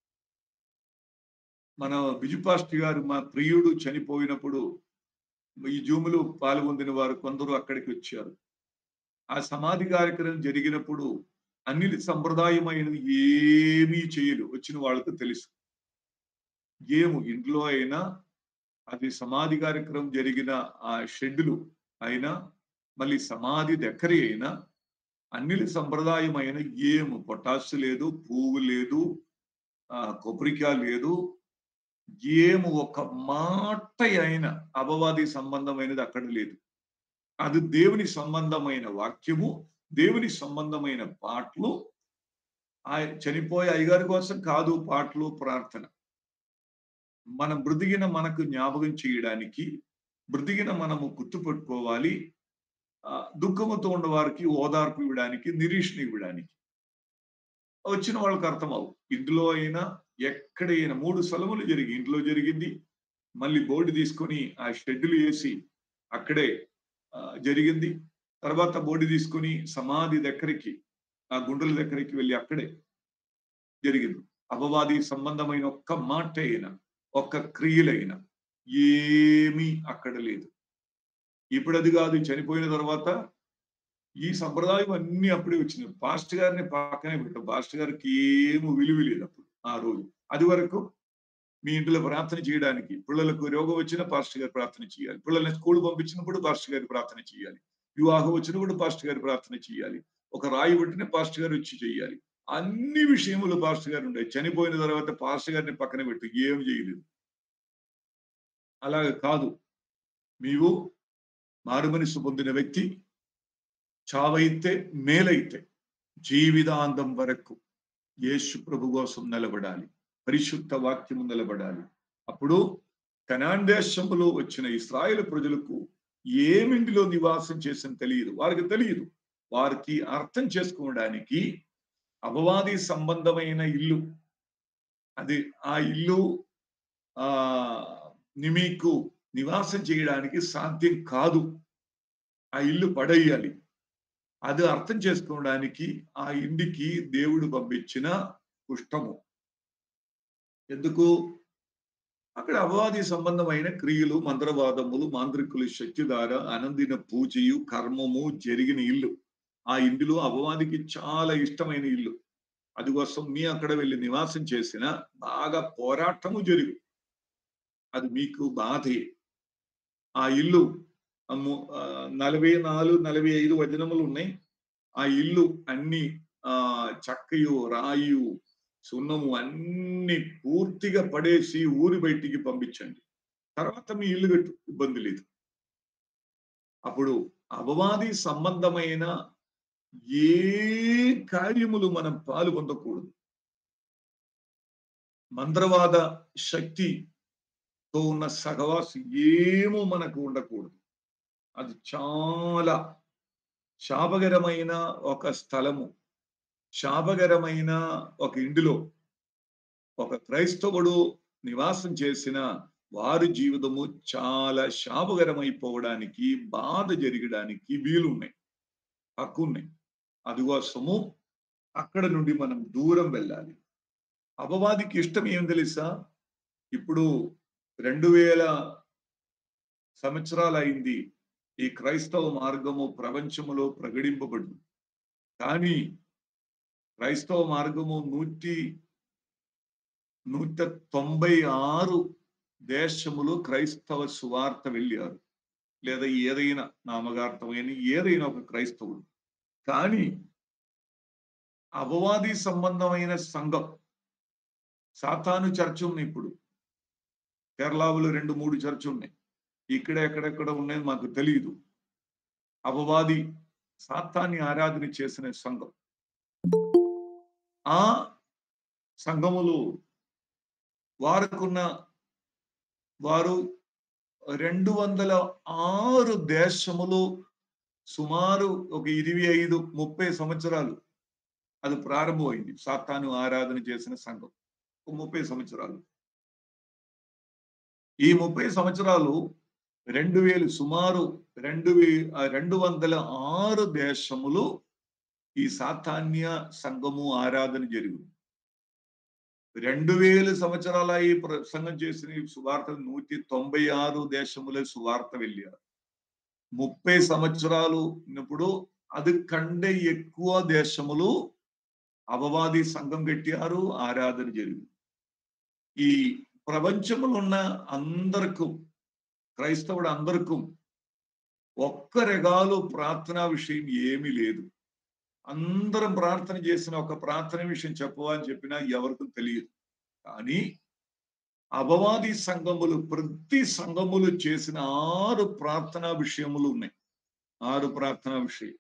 మన బిజుపాస్టి గారు మా ప్రియుడు చనిపోయినప్పుడు ఈ జూములు పాల్గొందిన వారు కొందరు అక్కడికి వచ్చారు ఆ సమాధి కార్యక్రమం జరిగినప్పుడు అన్ని సంప్రదాయమైనది ఏమీ చేయలు వచ్చిన వాళ్ళకు తెలుసు ఏము ఇంట్లో అయినా అది సమాధి కార్యక్రమం జరిగిన ఆ షెడ్లు అయినా మళ్ళీ సమాధి దగ్గర అయినా అన్ని సంప్రదాయమైన ఏము పొటాసు లేదు పువ్వు లేదు ఆ కొబ్బరికాయ లేదు ఏము ఒక మాట అయిన అపవాది సంబంధమైనది అక్కడ లేదు అది దేవుని సంబంధమైన వాక్యము దేవుని సంబంధమైన పాటలు ఆ చనిపోయే అయ్యగారి కోసం కాదు పాటలు ప్రార్థన మనం బ్రతికిన మనకు జ్ఞాపకం చేయడానికి బ్రతికిన మనము గుర్తుపెట్టుకోవాలి ఆ దుఃఖముతో ఉన్న వారికి ఓదార్పు ఇవ్వడానికి నిరీక్షణ ఇవ్వడానికి వచ్చిన వాళ్ళకి అర్థమవు ఇందులో అయినా ఎక్కడైనా మూడు స్థలములు జరిగి ఇంట్లో జరిగింది మళ్ళీ బోర్డు తీసుకొని ఆ షెడ్యూల్ వేసి అక్కడే జరిగింది తర్వాత బోర్డు తీసుకొని సమాధి దగ్గరికి ఆ గుండెల దగ్గరికి వెళ్ళి అక్కడే జరిగింది అపవాది సంబంధమైన ఒక్క మాట అయినా ఒక్క క్రియలైనా ఏమీ అక్కడ లేదు ఇప్పుడు అది కాదు చనిపోయిన తర్వాత ఈ సంప్రదాయం అన్ని అప్పుడే వచ్చినాయి పాస్ట్ గారిని పక్కనే పెట్టాం పాస్ట్ గారికి ఏమి విలువ లేదు అప్పుడు ఆ రోజు అది వరకు మీ ఇంట్లో ప్రార్థన చేయడానికి పిల్లలకు రోగం వచ్చినా పాస్టర్ గారు ప్రార్థన చేయాలి పిల్లల్ని స్కూల్ పంపించినప్పుడు పాస్టర్ గారి ప్రార్థన చేయాలి వివాహం వచ్చినప్పుడు పాస్టర్ గారి ప్రార్థన చేయాలి ఒక రాయి పుట్టిన పాస్టర్ గారు వచ్చి చేయాలి అన్ని విషయములు పాస్టర్ గారు ఉంటాయి చనిపోయిన తర్వాత పాస్టర్ గారిని పక్కన పెట్టి ఏం చేయలేదు అలాగ కాదు నీవు మారుమనిసు పొందిన వ్యక్తి చావైతే మేలైతే జీవితాంతం వరకు యేసు ప్రభు కోసం నిలబడాలి పరిశుద్ధ వాక్యము నిలబడాలి అప్పుడు కనాన్ దేశంలో వచ్చిన ఇస్రాయేల్ ప్రజలకు ఏమింటిలో నివాసం చేసిన తెలియదు వారికి తెలియదు వారికి అర్థం చేసుకోవడానికి అపవాది సంబంధమైన ఇల్లు అది ఆ ఇల్లు ఆ మీకు నివాసం చేయడానికి సాధ్యం కాదు ఆ ఇల్లు పడేయాలి అది అర్థం చేసుకోవడానికి ఆ ఇంటికి దేవుడు పంపించిన కుష్టము ఎందుకు అక్కడ అపవాది సంబంధమైన క్రియలు మంత్రవాదములు మాంత్రికుల శక్తి ద్వారా అనందిన పూజయు కర్మము జరిగిన ఇల్లు ఆ ఇంటిలో అపవాదికి చాలా ఇష్టమైన ఇల్లు అందుకోసం మీ అక్కడ వెళ్ళి నివాసం చేసిన బాగా పోరాటము జరుగు అది మీకు బాధే ఆ ఇల్లు అమ్ము- ఆ, నలభై నాలుగు నలభై ఐదు వచనములు ఉన్నాయి ఆ ఇల్లు అన్ని ఆ చక్కయు రాయు సున్నము అన్ని పూర్తిగా పడేసి ఊరి బయటికి పంపించండి తర్వాత మీ ఇల్లు కట్టు ఇబ్బంది లేదు అప్పుడు అపవాది సంబంధమైన ఏ కార్యములు మనం పాలు పొందకూడదు మంత్రవాద శక్తితో ఉన్న సహవాసి ఏమో మనకు ఉండకూడదు అది చాలా శాపకరమైన ఒక స్థలము శాపకరమైన ఒక ఇంటిలో ఒక క్రైస్తవుడు నివాసం చేసిన వారి జీవితము చాలా శాపకరమైపోవడానికి బాధ జరగడానికి వీలున్నాయి హక్కున్నాయి అందుకోసము అక్కడ నుండి మనం దూరం వెళ్ళాలి అపవాదికి ఇష్టం ఏం తెలుసా ఇప్పుడు రెండు వేల సంవత్సరాలు అయింది ఈ క్రైస్తవ మార్గము ప్రపంచములో ప్రకటింపబడింది కానీ క్రైస్తవ మార్గము నూటి నూట తొంభై ఆరు దేశములు క్రైస్తవ సువార్త వెళ్ళారు లేదా ఏదైనా నామకార్థమైన ఏదైనా ఒక క్రైస్తవుడు కానీ అపవాది సంబంధమైన సంఘం సాతాను చర్చ్ ఉంది ఇప్పుడు కేరళలో రెండు మూడు చర్చ్ ఉన్నాయి ఇక్కడ ఎక్కడెక్కడ ఉన్నాయని మాకు తెలియదు అపవాది సాతాన్ని ఆరాధన చేసిన సంఘం ఆ సంఘములు వారుకున్న వారు రెండు వందల ఆరు దేశములు సుమారు ఒక ఇరవై ఐదు ముప్పై సంవత్సరాలు అది ప్రారంభమైంది సాతాను ఆరాధన చేసిన సంఘం ఒక ముప్పై సంవత్సరాలు ఈ ముప్పై సంవత్సరాలు రెండు వేలు సుమారు రెండు వే ఆ రెండు వందల ఆరు దేశములు ఈ సాతాన్య సంఘము ఆరాధన జరిగింది రెండు వేల సంవత్సరాల ఈ ప్రసంగం చేసిన ఈ సువార్త నూటి తొంభై ఆరు దేశములే సువార్త వెళ్ళారు ముప్పై సంవత్సరాలు ఉన్నప్పుడు అది కంటే ఎక్కువ దేశములు అపవాది సంఘం కట్టారు ఆరాధన జరిగింది ఈ ప్రపంచంలో ఉన్న అందరికీ క్రైస్తవుడు అందరికీ ఒక్క రెగాలు ప్రార్థనా విషయం ఏమీ లేదు అందరం ప్రార్థన చేసిన ఒక ప్రార్థన విషయం చెప్పవా అని చెప్పినా ఎవరికి తెలియదు కానీ అపవాది సంఘములు ప్రతి సంఘములు చేసిన ఆరు ప్రార్థనా విషయములు ఉన్నాయి ఆరు ప్రార్థనా విషయం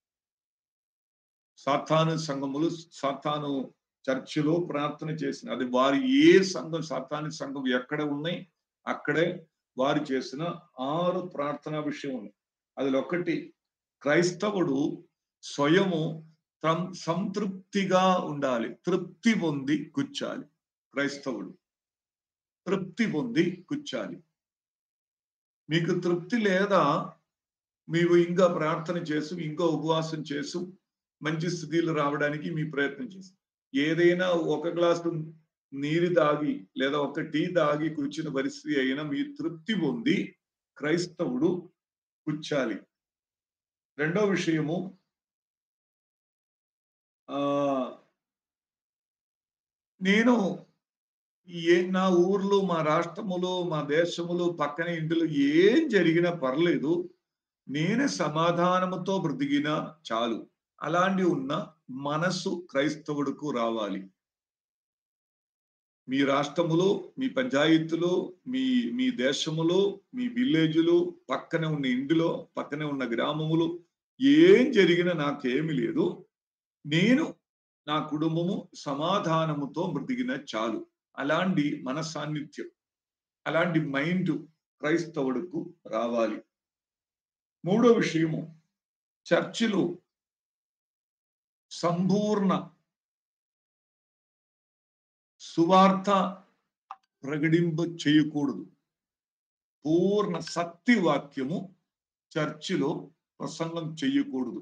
సాతాను సంఘములు సాతాను చర్చిలో ప్రార్థన చేసిన అది వారి ఏ సంఘం సాతాను సంఘం ఎక్కడ ఉన్నాయి అక్కడే వారు చేసిన ఆరు ప్రార్థనా విషయం ఉన్నాయి అది ఒకటి క్రైస్తవుడు స్వయము తం- సంతృప్తిగా ఉండాలి తృప్తి పొంది కూర్చాలి క్రైస్తవుడు తృప్తి పొంది కూర్చాలి మీకు తృప్తి లేదా మీరు ఇంకా ప్రార్థన చేసు ఇంకా ఉపవాసం చేసు మంచి స్థితిలో రావడానికి మీ ప్రయత్నం చేసి ఏదైనా ఒక గ్లాసు నీరు తాగి లేదా ఒక టీ తాగి కూర్చున్న పరిస్థితి అయినా మీ తృప్తి పొంది క్రైస్తవుడు కూర్చాలి రెండో విషయము ఆ నేను ఏ నా ఊర్లో మా రాష్ట్రములో మా దేశములో పక్కన ఇంటిలో ఏం జరిగినా పర్లేదు నేనే సమాధానముతో బ్రతికినా చాలు అలాంటి ఉన్న మనస్సు క్రైస్తవుడికు రావాలి మీ రాష్ట్రములో మీ పంచాయతీలో మీ మీ దేశములో మీ విలేజ్లో పక్కనే ఉన్న ఇంటిలో పక్కనే ఉన్న గ్రామములో ఏం జరిగినా నాకేమి లేదు నేను నా కుటుంబము సమాధానముతో బ్రతికిన చాలు అలాంటి మన సాన్నిధ్యం అలాంటి మైండ్ క్రైస్తవుడికు రావాలి మూడో విషయము చర్చిలో సంపూర్ణ సువార్త ప్రకటింప చేయకూడదు పూర్ణ సత్య వాక్యము చర్చిలో ప్రసంగం చేయకూడదు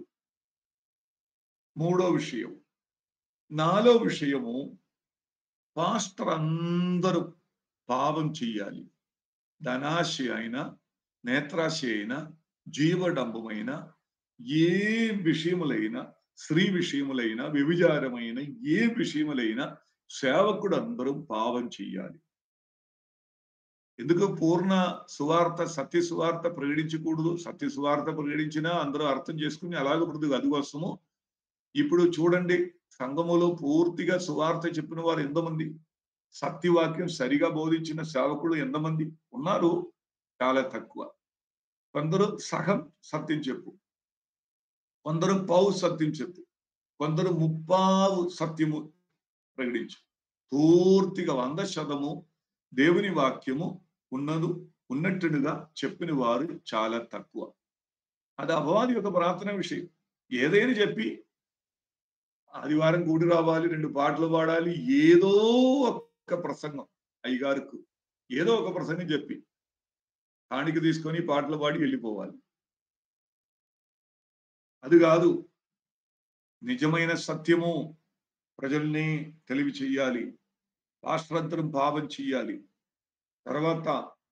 మూడో విషయం నాలో విషయము పాస్టర్ అందరూ పాపం చెయ్యాలి ధనాశ అయినా నేత్రాశ అయినా జీవడంబమైన ఏ విషయములైనా స్త్రీ విషయములైన వ్యభిచారమైన ఏ విషయములైనా సేవకుడు అందరూ పాపం చెయ్యాలి ఎందుకు పూర్ణ సువార్త సత్య సువార్త ప్రకటించకూడదు సత్య సువార్త ప్రకటించినా అందరూ అర్థం చేసుకుని అలాగే బ్రతుకు అది కోసము ఇప్పుడు చూడండి సంఘములో పూర్తిగా సువార్త చెప్పిన వారు ఎంతమంది సత్యవాక్యం సరిగా బోధించిన సేవకులు ఎంతమంది ఉన్నారు చాలా తక్కువ కొందరు సహం సత్యం చెప్పు కొందరు పావు సత్యం చెప్పు కొందరు ముప్పావు సత్యము ప్రకటించు పూర్తిగా వంద శతము దేవుని వాక్యము ఉన్నదు ఉన్నట్టుగా చెప్పిన వారు చాలా తక్కువ అది అపవాది యొక్క ప్రార్థన విషయం ఏదైనా చెప్పి ఆదివారం కూడి రావాలి రెండు పాటలు పాడాలి ఏదో ఒక ప్రసంగం అయ్యగారికి ఏదో ఒక ప్రసంగం చెప్పి కాಣಿక తీసుకొని పాటలు పాడి వెళ్ళిపోవాలి అది కాదు నిజమైన సత్యము ప్రజల్ని తెలివి చెయ్యాలి రాష్ట్రాంతరం పాపం చెయ్యాలి తర్వాత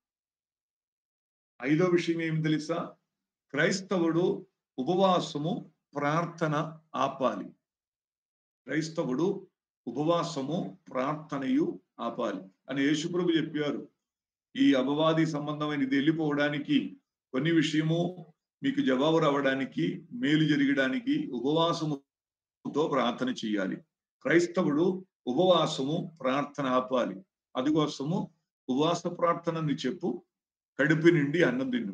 ఐదో విషయం ఏమి తెలుసా క్రైస్తవుడు ఉపవాసము ప్రార్థన ఆపాలి క్రైస్తవుడు ఉపవాసము ప్రార్థనయు ఆపాలి అని యేసుప్రభు చెప్పారు ఈ అపవాది సంబంధమైన ఇది వెళ్ళిపోవడానికి కొన్ని విషయము మీకు జవాబు రావడానికి మేలు జరగడానికి ఉపవాసముతో ప్రార్థన చేయాలి క్రైస్తవుడు ఉపవాసము ప్రార్థన ఆపాలి అందుకోసము ఉపవాస ప్రార్థనని చెప్పు కడుపు నిండి అన్నం తిన్ను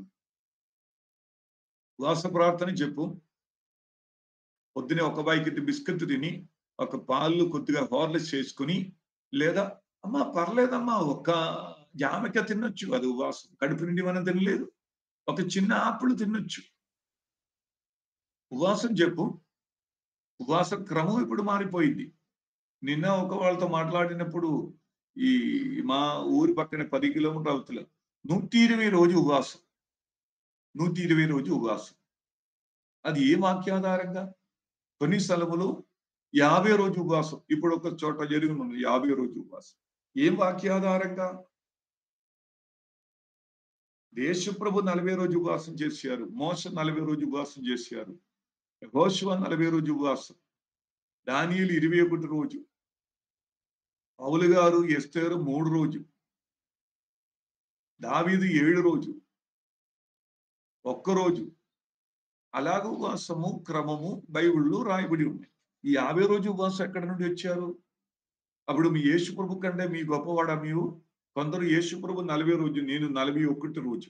ఉపవాస ప్రార్థన చెప్పు పొద్దునే ఒక బాయికి బిస్కెట్ తిని ఒక పాలు కొద్దిగా హార్లెస్ చేసుకుని లేదా అమ్మా పర్లేదమ్మా ఒక్క జామకాయ తినొచ్చు అది ఉపవాసం కడుపు నిండి మనం తినలేదు ఒక చిన్న ఆపులు తినొచ్చు ఉపవాసం చెప్పు ఉపవాస క్రమం ఇప్పుడు మారిపోయింది నిన్న ఒక వాళ్ళతో మాట్లాడినప్పుడు ఈ మా ఊరి పక్కన పది కిలోమీటర్ అవతల నూటి ఇరవై రోజు ఉపవాసం నూటి ఇరవై రోజు ఉపవాసం అది ఏ వాక్యాధారంగా కొన్ని స్థలములు యాభై రోజు ఉపవాసం ఇప్పుడు ఒక చోట జరిగింది యాభై రోజు ఉపవాసం ఏం వాక్యాధారంగా దేశప్రభు నలభై రోజు ఉపవాసం చేశారు మోస నలభై రోజు ఉపవాసం చేశారు హోషువ నలభై రోజు ఉపవాసం దానియలు ఇరవై ఒకటి రోజు పౌలు గారు ఎస్తేరు మూడు రోజు దావీదు ఏడు రోజు ఒక్కరోజు అలాగ ఉపవాసము క్రమము బైబిళ్ళు రాయబడి ఉన్నాయి ఈ యాభై రోజు ఉపవాసం ఎక్కడ నుండి వచ్చారు అప్పుడు మీ యేసు ప్రభు కంటే మీ గొప్పవాడా మీరు కొందరు యేసు ప్రభు నలభై రోజు నేను నలభై ఒకటి రోజు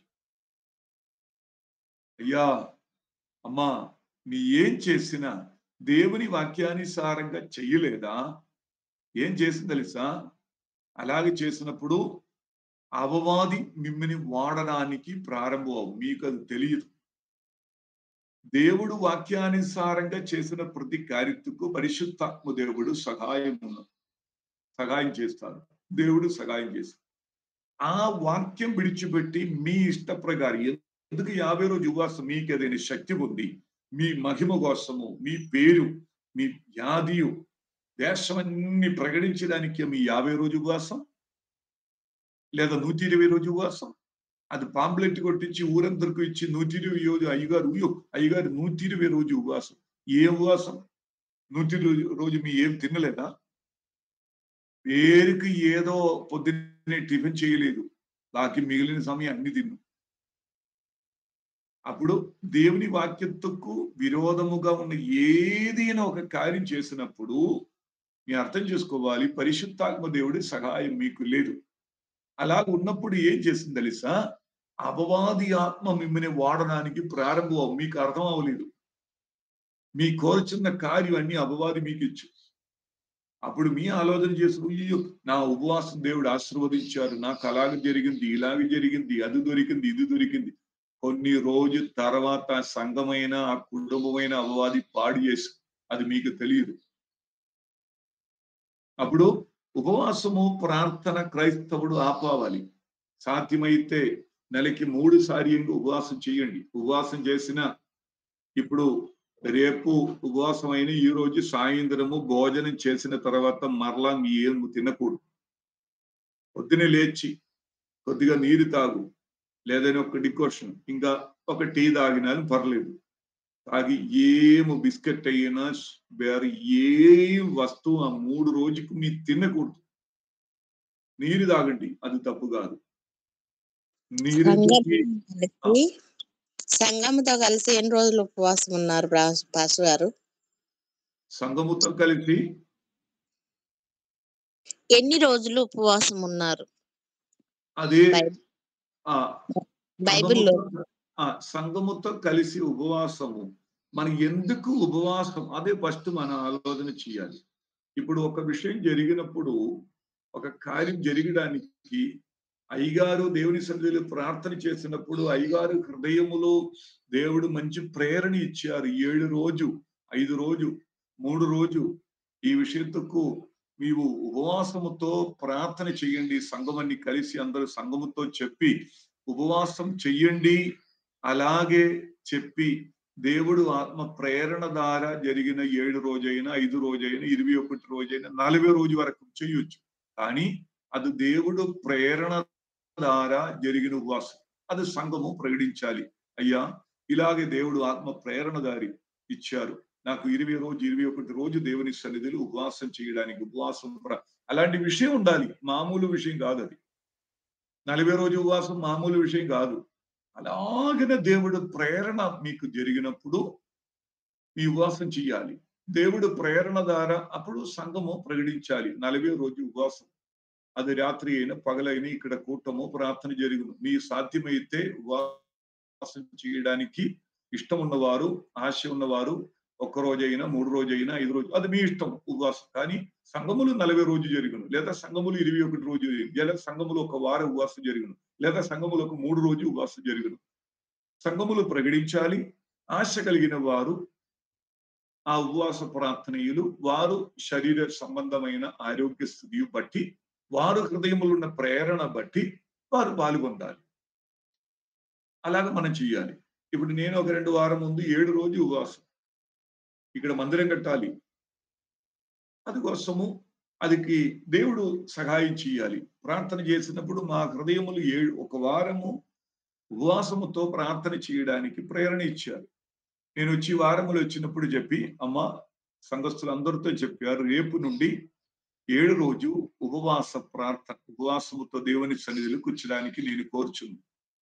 అయ్యా అమ్మా నీ ఏం చేసినా దేవుని వాక్యానుసారంగా చెయ్యలేదా ఏం చేసింది తెలుసా అలాగే చేసినప్పుడు అవవాది మిమ్మల్ని వాడడానికి ప్రారంభం మీకు అది తెలియదు దేవుడు వాక్యానుసారంగా చేసిన ప్రతి కార్యకు పరిశుద్ధాత్మ దేవుడు సహాయం సహాయం చేస్తారు దేవుడు సహాయం చేస్తారు ఆ వాక్యం విడిచిపెట్టి మీ ఇష్ట ప్రకారం ఎందుకు యాభై రోజు ఉపవాసం మీకు ఏదైనా శక్తి ఉంది మీ మహిమ కోసము మీ పేరు మీ వ్యాధియు దేశమన్ని ప్రకటించడానికి మీ యాభై రోజు ఉపవాసం లేదా నూటి ఇరవై రోజు ఉపవాసం అది పాంప్లెట్ కొట్టించి ఊరందరికి ఇచ్చి నూటి ఇరవై రోజు అయ్యగారు ఉయ్యో అయ్యగారు నూటి ఇరవై రోజు ఉపవాసం ఏ ఉపవాసం నూటి రోజు రోజు మీ ఏం తినలేదా పేరుకి ఏదో పొద్దున్నే టిఫిన్ చేయలేదు బాకీ మిగిలిన సమయం అన్ని తిన్ను అప్పుడు దేవుని వాక్యత్తుకు విరోధముగా ఉన్న ఏదైనా ఒక కార్యం చేసినప్పుడు మీ అర్థం చేసుకోవాలి పరిశుద్ధాత్మ దేవుడి సహాయం మీకు లేదు అలా ఉన్నప్పుడు ఏం చేసింది తెలుసా అపవాది ఆత్మ మిమ్మల్ని వాడడానికి ప్రారంభం మీకు అర్థం అవ్వలేదు మీ కోరుచున్న కార్యం అన్ని అపవాది మీకు ఇచ్చు అప్పుడు మీ ఆలోచన చేసి అయ్యో నా ఉపవాసం దేవుడు ఆశీర్వదించారు నాకు అలాగే జరిగింది ఇలాగే జరిగింది అది దొరికింది ఇది దొరికింది కొన్ని రోజు తర్వాత సంఘమైన ఆ కుటుంబమైన అపవాది పాడు చేసి అది మీకు తెలియదు అప్పుడు ఉపవాసము ప్రార్థన క్రైస్తవుడు ఆపావాలి సాధ్యమైతే నెలకి మూడు సార్లు ఉపవాసం చేయండి ఉపవాసం చేసిన ఇప్పుడు రేపు ఉపవాసం అయిన ఈ రోజు సాయంత్రము భోజనం చేసిన తర్వాత మరలా మీ ఏం తినకూడదు పొద్దునే లేచి కొద్దిగా నీరు తాగు లేదని ఒక డికోషన్ ఇంకా ఒక టీ తాగినాను పర్లేదు తాగి ఏం బిస్కెట్ అయినా వేరే ఏ వస్తువు ఆ మూడు రోజుకు మీరు తినకూడదు నీరు తాగండి అది తప్పు కాదు నీరు తాగి కలిసి సంఘముతో కలిసి ఎన్ని రోజులు ఉపవాసం ఉన్నారు పాస్ గారు సంఘముతో కలిసి ఎన్ని రోజులు ఉపవాసం ఉన్నారు అదే బైబిల్ ఆ బైబిల్లో సంఘముతో- ఆ సంఘముతో కలిసి ఉపవాసము మనం ఎందుకు ఉపవాసం అదే ఫస్ట్ మనం ఆలోచన చేయాలి ఇప్పుడు ఒక విషయం జరిగినప్పుడు ఒక కార్యం జరగడానికి అయ్యగారు దేవుని సన్నిధిలో ప్రార్థన చేసినప్పుడు అయ్యగారు హృదయములో దేవుడు మంచి ప్రేరణ ఇచ్చారు ఏడు రోజు ఐదు రోజు మూడు రోజు ఈ విషయంతో నీవు ఉపవాసముతో ప్రార్థన చేయండి సంఘమన్ని కలిసి అందరూ సంఘముతో చెప్పి ఉపవాసం చెయ్యండి అలాగే చెప్పి దేవుడు ఆత్మ ప్రేరణ ద్వారా జరిగిన ఏడు రోజైనా ఐదు రోజైనా ఇరవై ఒకటి రోజైనా నలభై రోజు వరకు చేయొచ్చు కానీ అది దేవుడు ప్రేరణ ద్వారా జరిగిన ఉపవాసం అది సంఘము ప్రకటించాలి అయ్యా ఇలాగే దేవుడు ఆత్మ ప్రేరణ దారి ఇచ్చారు నాకు ఇరవై రోజు ఇరవై ఒకటి రోజు దేవుని సన్నిధిలో ఉపవాసం చేయడానికి ఉపవాసం ప్ర- అలాంటి విషయం ఉండాలి మామూలు విషయం కాదు అది నలభై రోజు ఉపవాసం మామూలు విషయం కాదు అలాగనే దేవుడు ప్రేరణ మీకు జరిగినప్పుడు మీ ఉపవాసం చేయాలి దేవుడు ప్రేరణ ద్వారా అప్పుడు సంఘము ప్రకటించాలి నలభై రోజు ఉపవాసం అది రాత్రి అయినా పగలైనా ఇక్కడ కూటము ప్రార్థన జరుగును మీ సాధ్యమైతే ఉపవాసం చేయడానికి ఇష్టం ఉన్నవారు ఆశ ఉన్నవారు ఒక్క రోజైనా మూడు రోజైనా ఐదు రోజు అది మీ ఇష్టం ఉపవాసం కానీ సంఘములు నలభై రోజు జరుగును లేదా సంఘములు ఇరవై ఒకటి రోజు జరుగును లేదా సంఘములు ఒక వారం ఉపవాసం జరుగును లేదా సంఘములు ఒక మూడు రోజు ఉపవాసం జరుగును సంఘములు ప్రకటించాలి ఆశ కలిగిన వారు ఆ ఉపవాస ప్రార్థనీయులు వారు శరీర సంబంధమైన ఆరోగ్య స్థితి బట్టి వారు హృదయములు ఉన్న ప్రేరణ బట్టి వారు పాల్గొందాలి అలాగ మనం చెయ్యాలి ఇప్పుడు నేను ఒక రెండు వారం ముందు ఏడు రోజు ఉపవాసం ఇక్కడ మందిరం కట్టాలి అది కోసము అదికి దేవుడు సహాయం చేయాలి ప్రార్థన చేసినప్పుడు మా హృదయములు ఏడు ఒక వారము ఉపవాసముతో ప్రార్థన చేయడానికి ప్రేరణ ఇచ్చారు నేను వచ్చి వారములు వచ్చినప్పుడు చెప్పి అమ్మ సంఘస్థులందరితో చెప్పారు రేపు నుండి ఏడు రోజు ఉపవాస ప్రార్థన ఉపవాసముతో దేవుని సన్నిధిలో కూర్చోడానికి నేను కోరుచున్నాను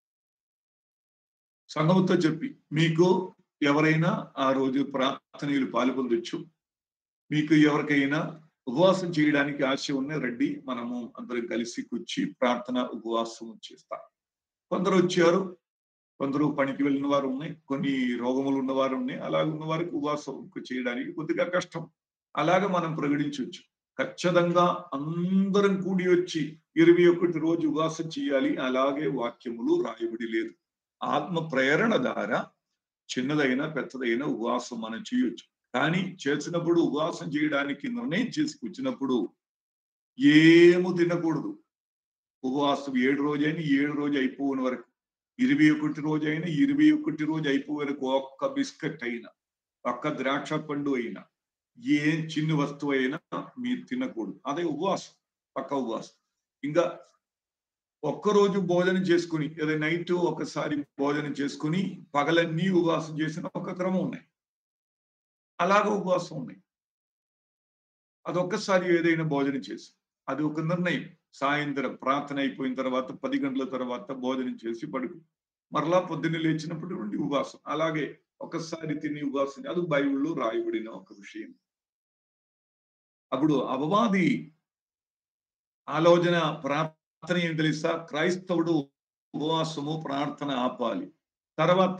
సంఘముతో చెప్పి మీకు ఎవరైనా ఆ రోజు ప్రార్థనలు పాల్గొనవచ్చు మీకు ఎవరికైనా ఉపవాసం చేయడానికి ఆశ ఉన్న రండి మనము అందరం కలిసి కూర్చి ప్రార్థన ఉపవాసం చేస్తాం కొందరు వచ్చారు కొందరు పనికి వెళ్ళిన వారు ఉన్నాయి కొన్ని రోగములు ఉన్నవారు ఉన్నాయి అలాగ ఉన్న వారికి ఉపవాసం చేయడానికి కొద్దిగా కష్టం అలాగ మనం ప్రకటించవచ్చు ఖచ్చితంగా అందరం కూడి వచ్చి ఇరవై ఒకటి రోజు ఉపవాసం చేయాలి అలాగే వాక్యములు రాయబడి లేదు ఆత్మ ప్రేరణ ద్వారా చిన్నదైనా పెద్దదైనా ఉపవాసం మనం చేయొచ్చు కానీ చేసినప్పుడు ఉపవాసం చేయడానికి నిర్ణయం చేసి కూర్చున్నప్పుడు ఏము తినకూడదు ఉపవాసం ఏడు రోజైనా ఏడు రోజు అయిపోయిన వరకు ఇరవై ఒకటి రోజు అయినా ఇరవై ఒకటి రోజు అయిపోయే వరకు ఒక్క బిస్కెట్ అయినా ఒక్క ద్రాక్ష పండు అయినా ఏ చిన్న వస్తువు అయినా మీరు తినకూడదు అదే ఉపవాసం పక్క ఉపవాసం ఇంకా ఒక్కరోజు భోజనం చేసుకుని లేదా నైట్ ఒకసారి భోజనం చేసుకుని పగలన్నీ ఉపవాసం చేసిన ఒక క్రమం ఉన్నాయి అలాగ ఉపవాసం ఉన్నాయి అదొక్కసారి ఏదైనా భోజనం చేసి అది ఒక నిర్ణయం సాయంత్రం ప్రార్థన అయిపోయిన తర్వాత పది గంటల తర్వాత భోజనం చేసి పడుకు మరలా పొద్దున్నే లేచినప్పటి నుండి ఉపవాసం అలాగే ఒకసారి తిని ఉపవాసం అది బైబిల్లో రాయబడిన ఒక విషయం అప్పుడు అపవాది ఆలోచన ప్రార్థన ఏం తెలుసా క్రైస్తవుడు ఉపవాసము ప్రార్థన ఆపాలి తర్వాత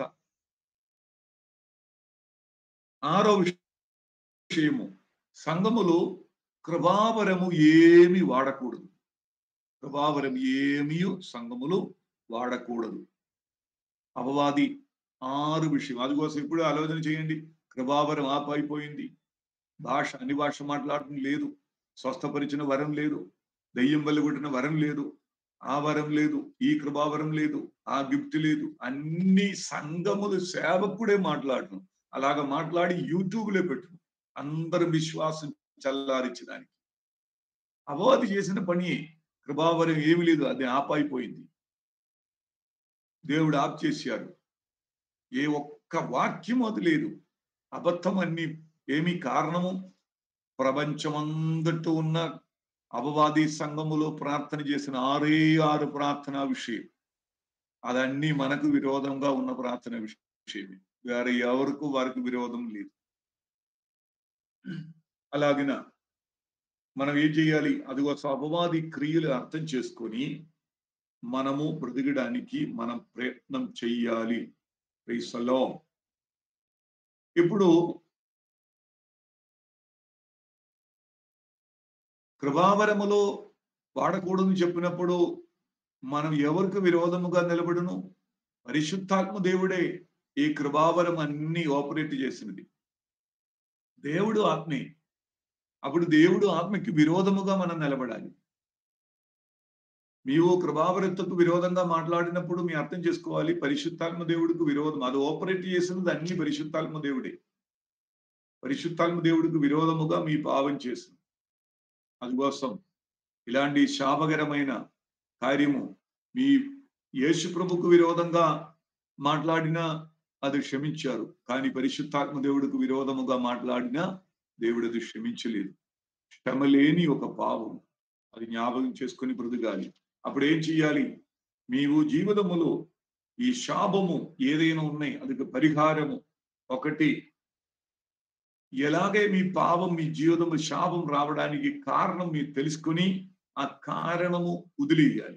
ఆరో విషయము సంఘములు కృపావరము ఏమి వాడకూడదు కృపావరం ఏమీ సంఘములు వాడకూడదు అపవాది ఆరు విషయం అందుకోసం ఇప్పుడు ఆలోచన చేయండి కృపావరం ఆపైపోయింది భాష అన్ని భాష మాట్లాడటం లేదు స్వస్థపరిచిన వరం లేదు దయ్యం వెలుగొట్టిన వరం లేదు ఆ వరం లేదు ఈ కృపావరం లేదు ఆ గిఫ్ట్ లేదు అన్ని సంఘములు సేవకుడే మాట్లాడటం అలాగ మాట్లాడి యూట్యూబ్ లో పెట్టు అందరం విశ్వాసం చల్లారించడానికి అపవాది చేసిన పని కృపావరం ఏమి లేదు అది ఆపాయిపోయింది దేవుడు ఆప్ చేశారు ఏ ఒక్క వాక్యం అది లేదు అబద్ధం అన్ని ఏమి కారణము ప్రపంచమందట్టు ఉన్న అపవాది సంఘములో ప్రార్థన చేసిన ఆరే ఆరు ప్రార్థనా విషయం అదన్నీ మనకు విరోధంగా ఉన్న ప్రార్థన విషయమే వేరే ఎవరికి వారికి విరోధం లేదు అలాగిన మనం ఏం చేయాలి అదిగో అపవాది క్రియలు అర్థం చేసుకొని మనము బ్రతికడానికి మనం ప్రయత్నం చెయ్యాలి ప్రైసలో ఇప్పుడు కృపావరములో వాడకూడదని చెప్పినప్పుడు మనం ఎవరికి విరోధముగా నిలబడును పరిశుద్ధాత్మ దేవుడే ఈ కృపావరం అన్ని ఆపరేట్ చేసినది దేవుడు ఆత్మే అప్పుడు దేవుడు ఆత్మకి విరోధముగా మనం నిలబడాలి నీవు కృపావరతకు విరోధంగా మాట్లాడినప్పుడు మీ అర్థం చేసుకోవాలి పరిశుద్ధాత్మ దేవుడికి విరోధం అది ఆపరేట్ చేసినది అన్ని పరిశుద్ధాత్మ దేవుడే పరిశుద్ధాత్మ దేవుడికి విరోధముగా మీ పావం చేసింది అందుకోసం ఇలాంటి శాపకరమైన కార్యము మీ యేసు ప్రభుకు విరోధంగా మాట్లాడినా అది క్షమించారు కానీ పరిశుద్ధాత్మ దేవుడికి విరోధముగా మాట్లాడినా దేవుడు అది క్షమించలేదు క్షమలేని ఒక పావం అది జ్ఞాపకం చేసుకుని బ్రతకాలి అప్పుడు ఏం చెయ్యాలి నీవు జీవితములో ఈ శాపము ఏదైనా ఉన్నాయి అది పరిహారము ఒకటి ఎలాగే మీ పాపం మీ జీవితము శాపం రావడానికి కారణం మీరు తెలుసుకుని ఆ కారణము వదిలేయాలి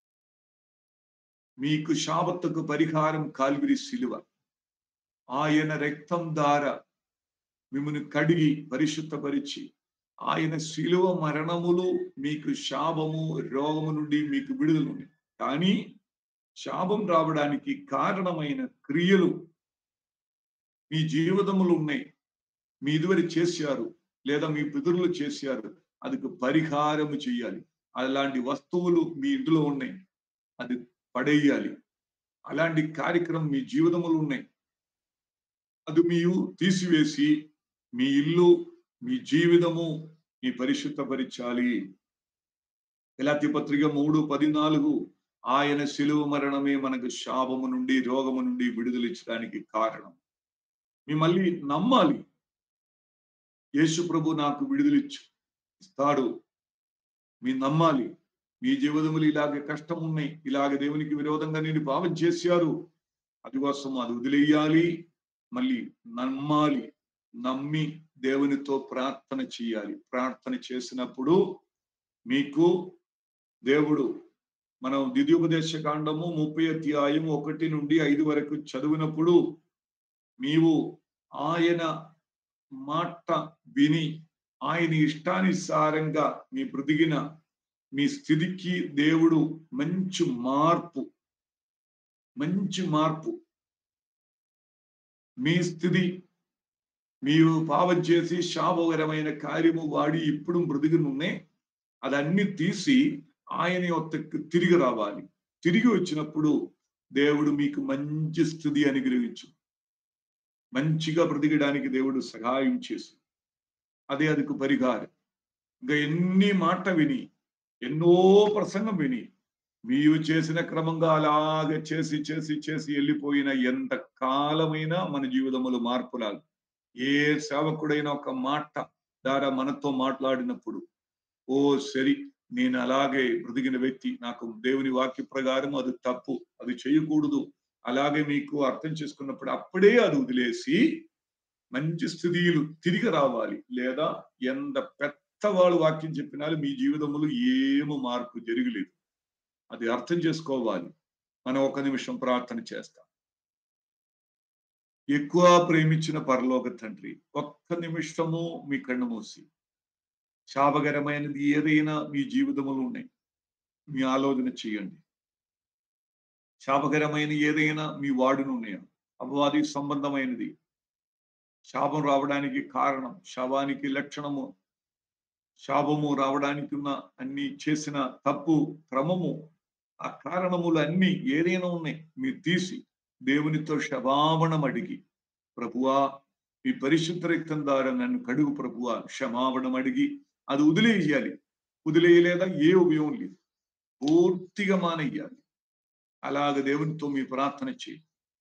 మీకు శాపత్తుకు పరిహారం కాల్విరి శిలువ ఆయన రక్తం ద్వారా మిమ్మల్ని కడిగి పరిశుద్ధపరిచి ఆయన శిలువ మరణములు మీకు శాపము రోగము నుండి మీకు విడుదల ఉంది కానీ శాపం రావడానికి కారణమైన క్రియలు మీ జీవితములు ఉన్నాయి మీ ఇదివరి చేశారు లేదా మీ పితరులు చేశారు அதுக்கு పరిహారము చేయాలి అలాంటి వస్తువులు మీ ఇంట్లో ఉన్నాయి అది పడేయాలి అలాంటి కార్యక్రమం మీ జీవితములు ఉన్నాయి అది మీరు తీసివేసి మీ ఇల్లు మీ జీవితము మీ పరిశుద్ధపరిచాలి ఎలాతి పత్రిక మూడు పదినాలుగు ఆయన శిలువ మరణమే మనకు శాపము నుండి రోగము నుండి విడుదలిచ్చడానికి కారణం మిమ్మల్ని నమ్మాలి యేసు ప్రభు నాకు విడుదలిచ్చు ఇస్తాడు మీ నమ్మాలి మీ జీవితములు ఇలాగే కష్టం ఉన్నాయి ఇలాగ దేవునికి విరోధంగా నేను భావం చేశారు అది కోసం అది వదిలేయాలి మళ్ళీ నమ్మాలి నమ్మి దేవునితో ప్రార్థన చేయాలి ప్రార్థన చేసినప్పుడు మీకు దేవుడు మనం ద్వితీయోపదేశ కాండము ముప్పై అధ్యాయం ఒకటి నుండి ఐదు వరకు చదివినప్పుడు నీవు ఆయన మాట విని ఆయన ఇష్టానుసారంగా మీ బ్రతికిన మీ స్థితికి దేవుడు మంచి మార్పు మంచి మార్పు మీ స్థితి మీరు పాపం చేసి శాపకరమైన కార్యము వాడి ఇప్పుడు మృదుగునున్నే అదన్నీ తీసి ఆయన యొక్కకు తిరిగి రావాలి తిరిగి వచ్చినప్పుడు దేవుడు మీకు మంచి స్థితి అనుగ్రహించు మంచిగా బ్రతికడానికి దేవుడు సహాయం చేసి అదే అదికు పరిహారం ఇంకా ఎన్ని మాట విని ఎన్నో ప్రసంగం విని మీరు చేసిన క్రమంగా అలాగే చేసి చేసి చేసి వెళ్ళిపోయిన ఎంత కాలమైనా మన జీవితంలో మార్పు రాదు ఏ సేవకుడైనా ఒక మాట ద్వారా మనతో మాట్లాడినప్పుడు ఓ సరి నేను అలాగే బ్రతికిన వ్యక్తి నాకు దేవుని వాక్య ప్రకారం అది తప్పు అది చేయకూడదు అలాగే మీకు అర్థం చేసుకున్నప్పుడు అప్పుడే అది వదిలేసి మంచి స్థితిలు తిరిగి రావాలి లేదా ఎంత పెద్దవాళ్ళు వాక్యం చెప్పినా మీ జీవితంలో ఏమో మార్పు జరగలేదు అది అర్థం చేసుకోవాలి మనం ఒక నిమిషం ప్రార్థన చేస్తాం ఎక్కువ ప్రేమించిన పరలోక తండ్రి ఒక్క నిమిషము మీ కన్ను మూసి శాపకరమైనది ఏదైనా మీ జీవితంలో ఉన్నాయి మీ ఆలోచన చేయండి శాపకరమైన ఏదైనా మీ వాడును ఉన్నాయా అపవాది సంబంధమైనది శాపం రావడానికి కారణం శాపానికి లక్షణము శాపము రావడానికి ఉన్న అన్ని చేసిన తప్పు క్రమము ఆ కారణములు అన్ని ఏదైనా ఉన్నాయి మీరు తీసి దేవునితో క్షమాపణం అడిగి ప్రభువా మీ పరిశుద్ధ రక్తం ద్వారా నన్ను కడుగు ప్రభువా క్షమాపణం అడిగి అది వదిలేయాలి వదిలేయలేదా ఏ ఉపయోగం లేదు పూర్తిగా మానేయాలి అలాగ దేవునితో మీ ప్రార్థన చేయి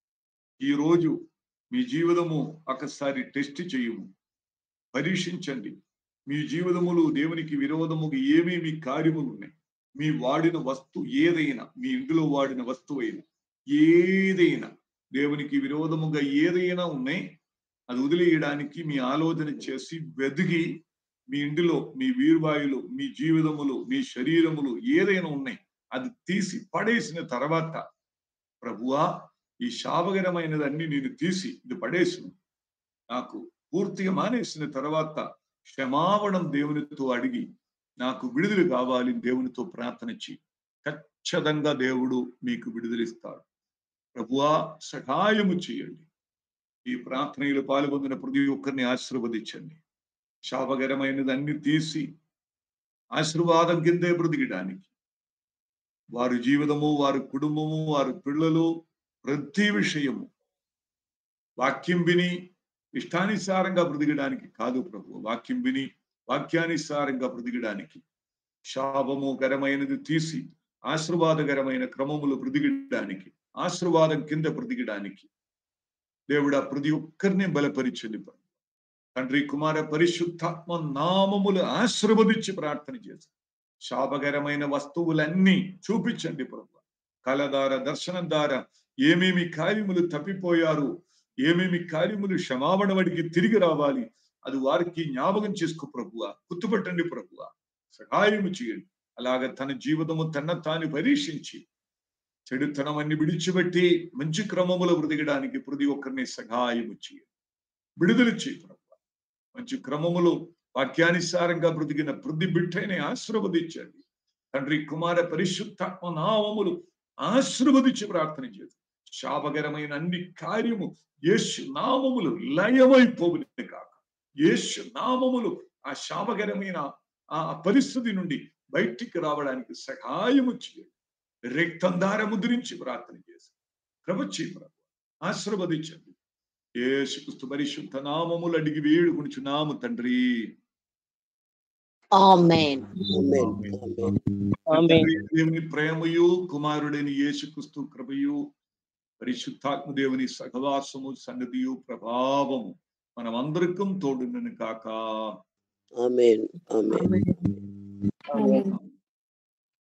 ఈ రోజు మీ జీవితము ఒకసారి టెస్ట్ చేయము పరీక్షించండి మీ జీవితములు దేవునికి విరోధముగా ఏమేమి కార్యములు ఉన్నాయి మీ వాడిన వస్తువు ఏదైనా మీ ఇంటిలో వాడిన వస్తువైనా ఏదైనా దేవునికి విరోధముగా ఏదైనా ఉన్నాయి అది వదిలేయడానికి మీ ఆలోచన చేసి వెదిగి మీ ఇంటిలో మీ వీరువాయులు మీ జీవితములు మీ శరీరములు ఏదైనా ఉన్నాయి అది తీసి పడేసిన తర్వాత ప్రభువా ఈ శాపకరమైనదన్నీ నేను తీసి ఇది పడేసిన నాకు పూర్తిగా మానేసిన తర్వాత క్షమాపణం దేవునితో అడిగి నాకు విడుదల కావాలి దేవునితో ప్రార్థన చేయి ఖచ్చితంగా దేవుడు మీకు విడుదలిస్తాడు ప్రభువా సహాయము చేయండి ఈ ప్రార్థనలో పాల్గొందిన ప్రతి ఒక్కరిని ఆశీర్వదించండి శాపకరమైనది అన్ని తీసి ఆశీర్వాదం కిందే బ్రతికడానికి వారి జీవితము వారి కుటుంబము వారి పిల్లలు ప్రతి విషయము వాక్యం విని ఇష్టానుసారంగా బ్రతికడానికి కాదు ప్రభు వాక్యం విని వాక్యానుసారంగా బ్రతికడానికి శాపము కరమైనది తీసి ఆశీర్వాదకరమైన క్రమములు బ్రతికడానికి ఆశీర్వాదం కింద బ్రతికడానికి దేవుడు ఆ ప్రతి ఒక్కరిని బలపరిచండి ప్రభు. తండ్రి కుమార పరిశుద్ధాత్మ నామములు ఆశీర్వదించి ప్రార్థన చేసి శాపకరమైన వస్తువులన్నీ చూపించండి ప్రభు కలదార దర్శనం ద్వారా ఏమేమి కార్యములు తప్పిపోయారు ఏమేమి కార్యములు క్షమాపణ వాడికి తిరిగి రావాలి అది వారికి జ్ఞాపకం చేసుకో ప్రభువ గుర్తుపట్టండి ప్రభువ సహాయము చేయండి అలాగ తన జీవితము తన తాను పరీక్షించి చెడుతనం అన్ని విడిచిపెట్టి మంచి క్రమములో బ్రతికడానికి ప్రతి ఒక్కరిని సహాయము చేయండి విడుదల చేయి ప్రభు మంచి క్రమములో వాక్యానుసారంగా బ్రతికిన ప్రతి బిడ్డని ఆశీర్వదించండి తండ్రి కుమార పరిశుద్ధాత్మ నామములు ఆశీర్వదించి ప్రార్థన చేసి శాపకరమైన అన్ని కార్యము యేసు నామములు లయమైపోవునే కాక యేసు నామములు ఆ శాపకరమైన ఆ పరిస్థితి నుండి బయటికి రావడానికి సహాయము చేయండి రక్తం దార ముద్రించి ప్రార్థన చేసి ప్రభు ప్రభు ఆశీర్వదించండి యేసుక్రీస్తు పరిశుద్ధ నామములు అడిగి వేడుకొనిచున్నాము తండ్రి ఆమెన్ ఆమేన్. ఆమేన్. తండ్రి దేవుని ప్రేమయు కుమారుడైన యేసుక్రీస్తు కృపయు పరిశుద్ధాత్మ దేవుని సహవాసము సన్నదియు ప్రభావము మనమందరికం తోడునను కాక ఆమేన్ ఆమేన్ ఆమెన్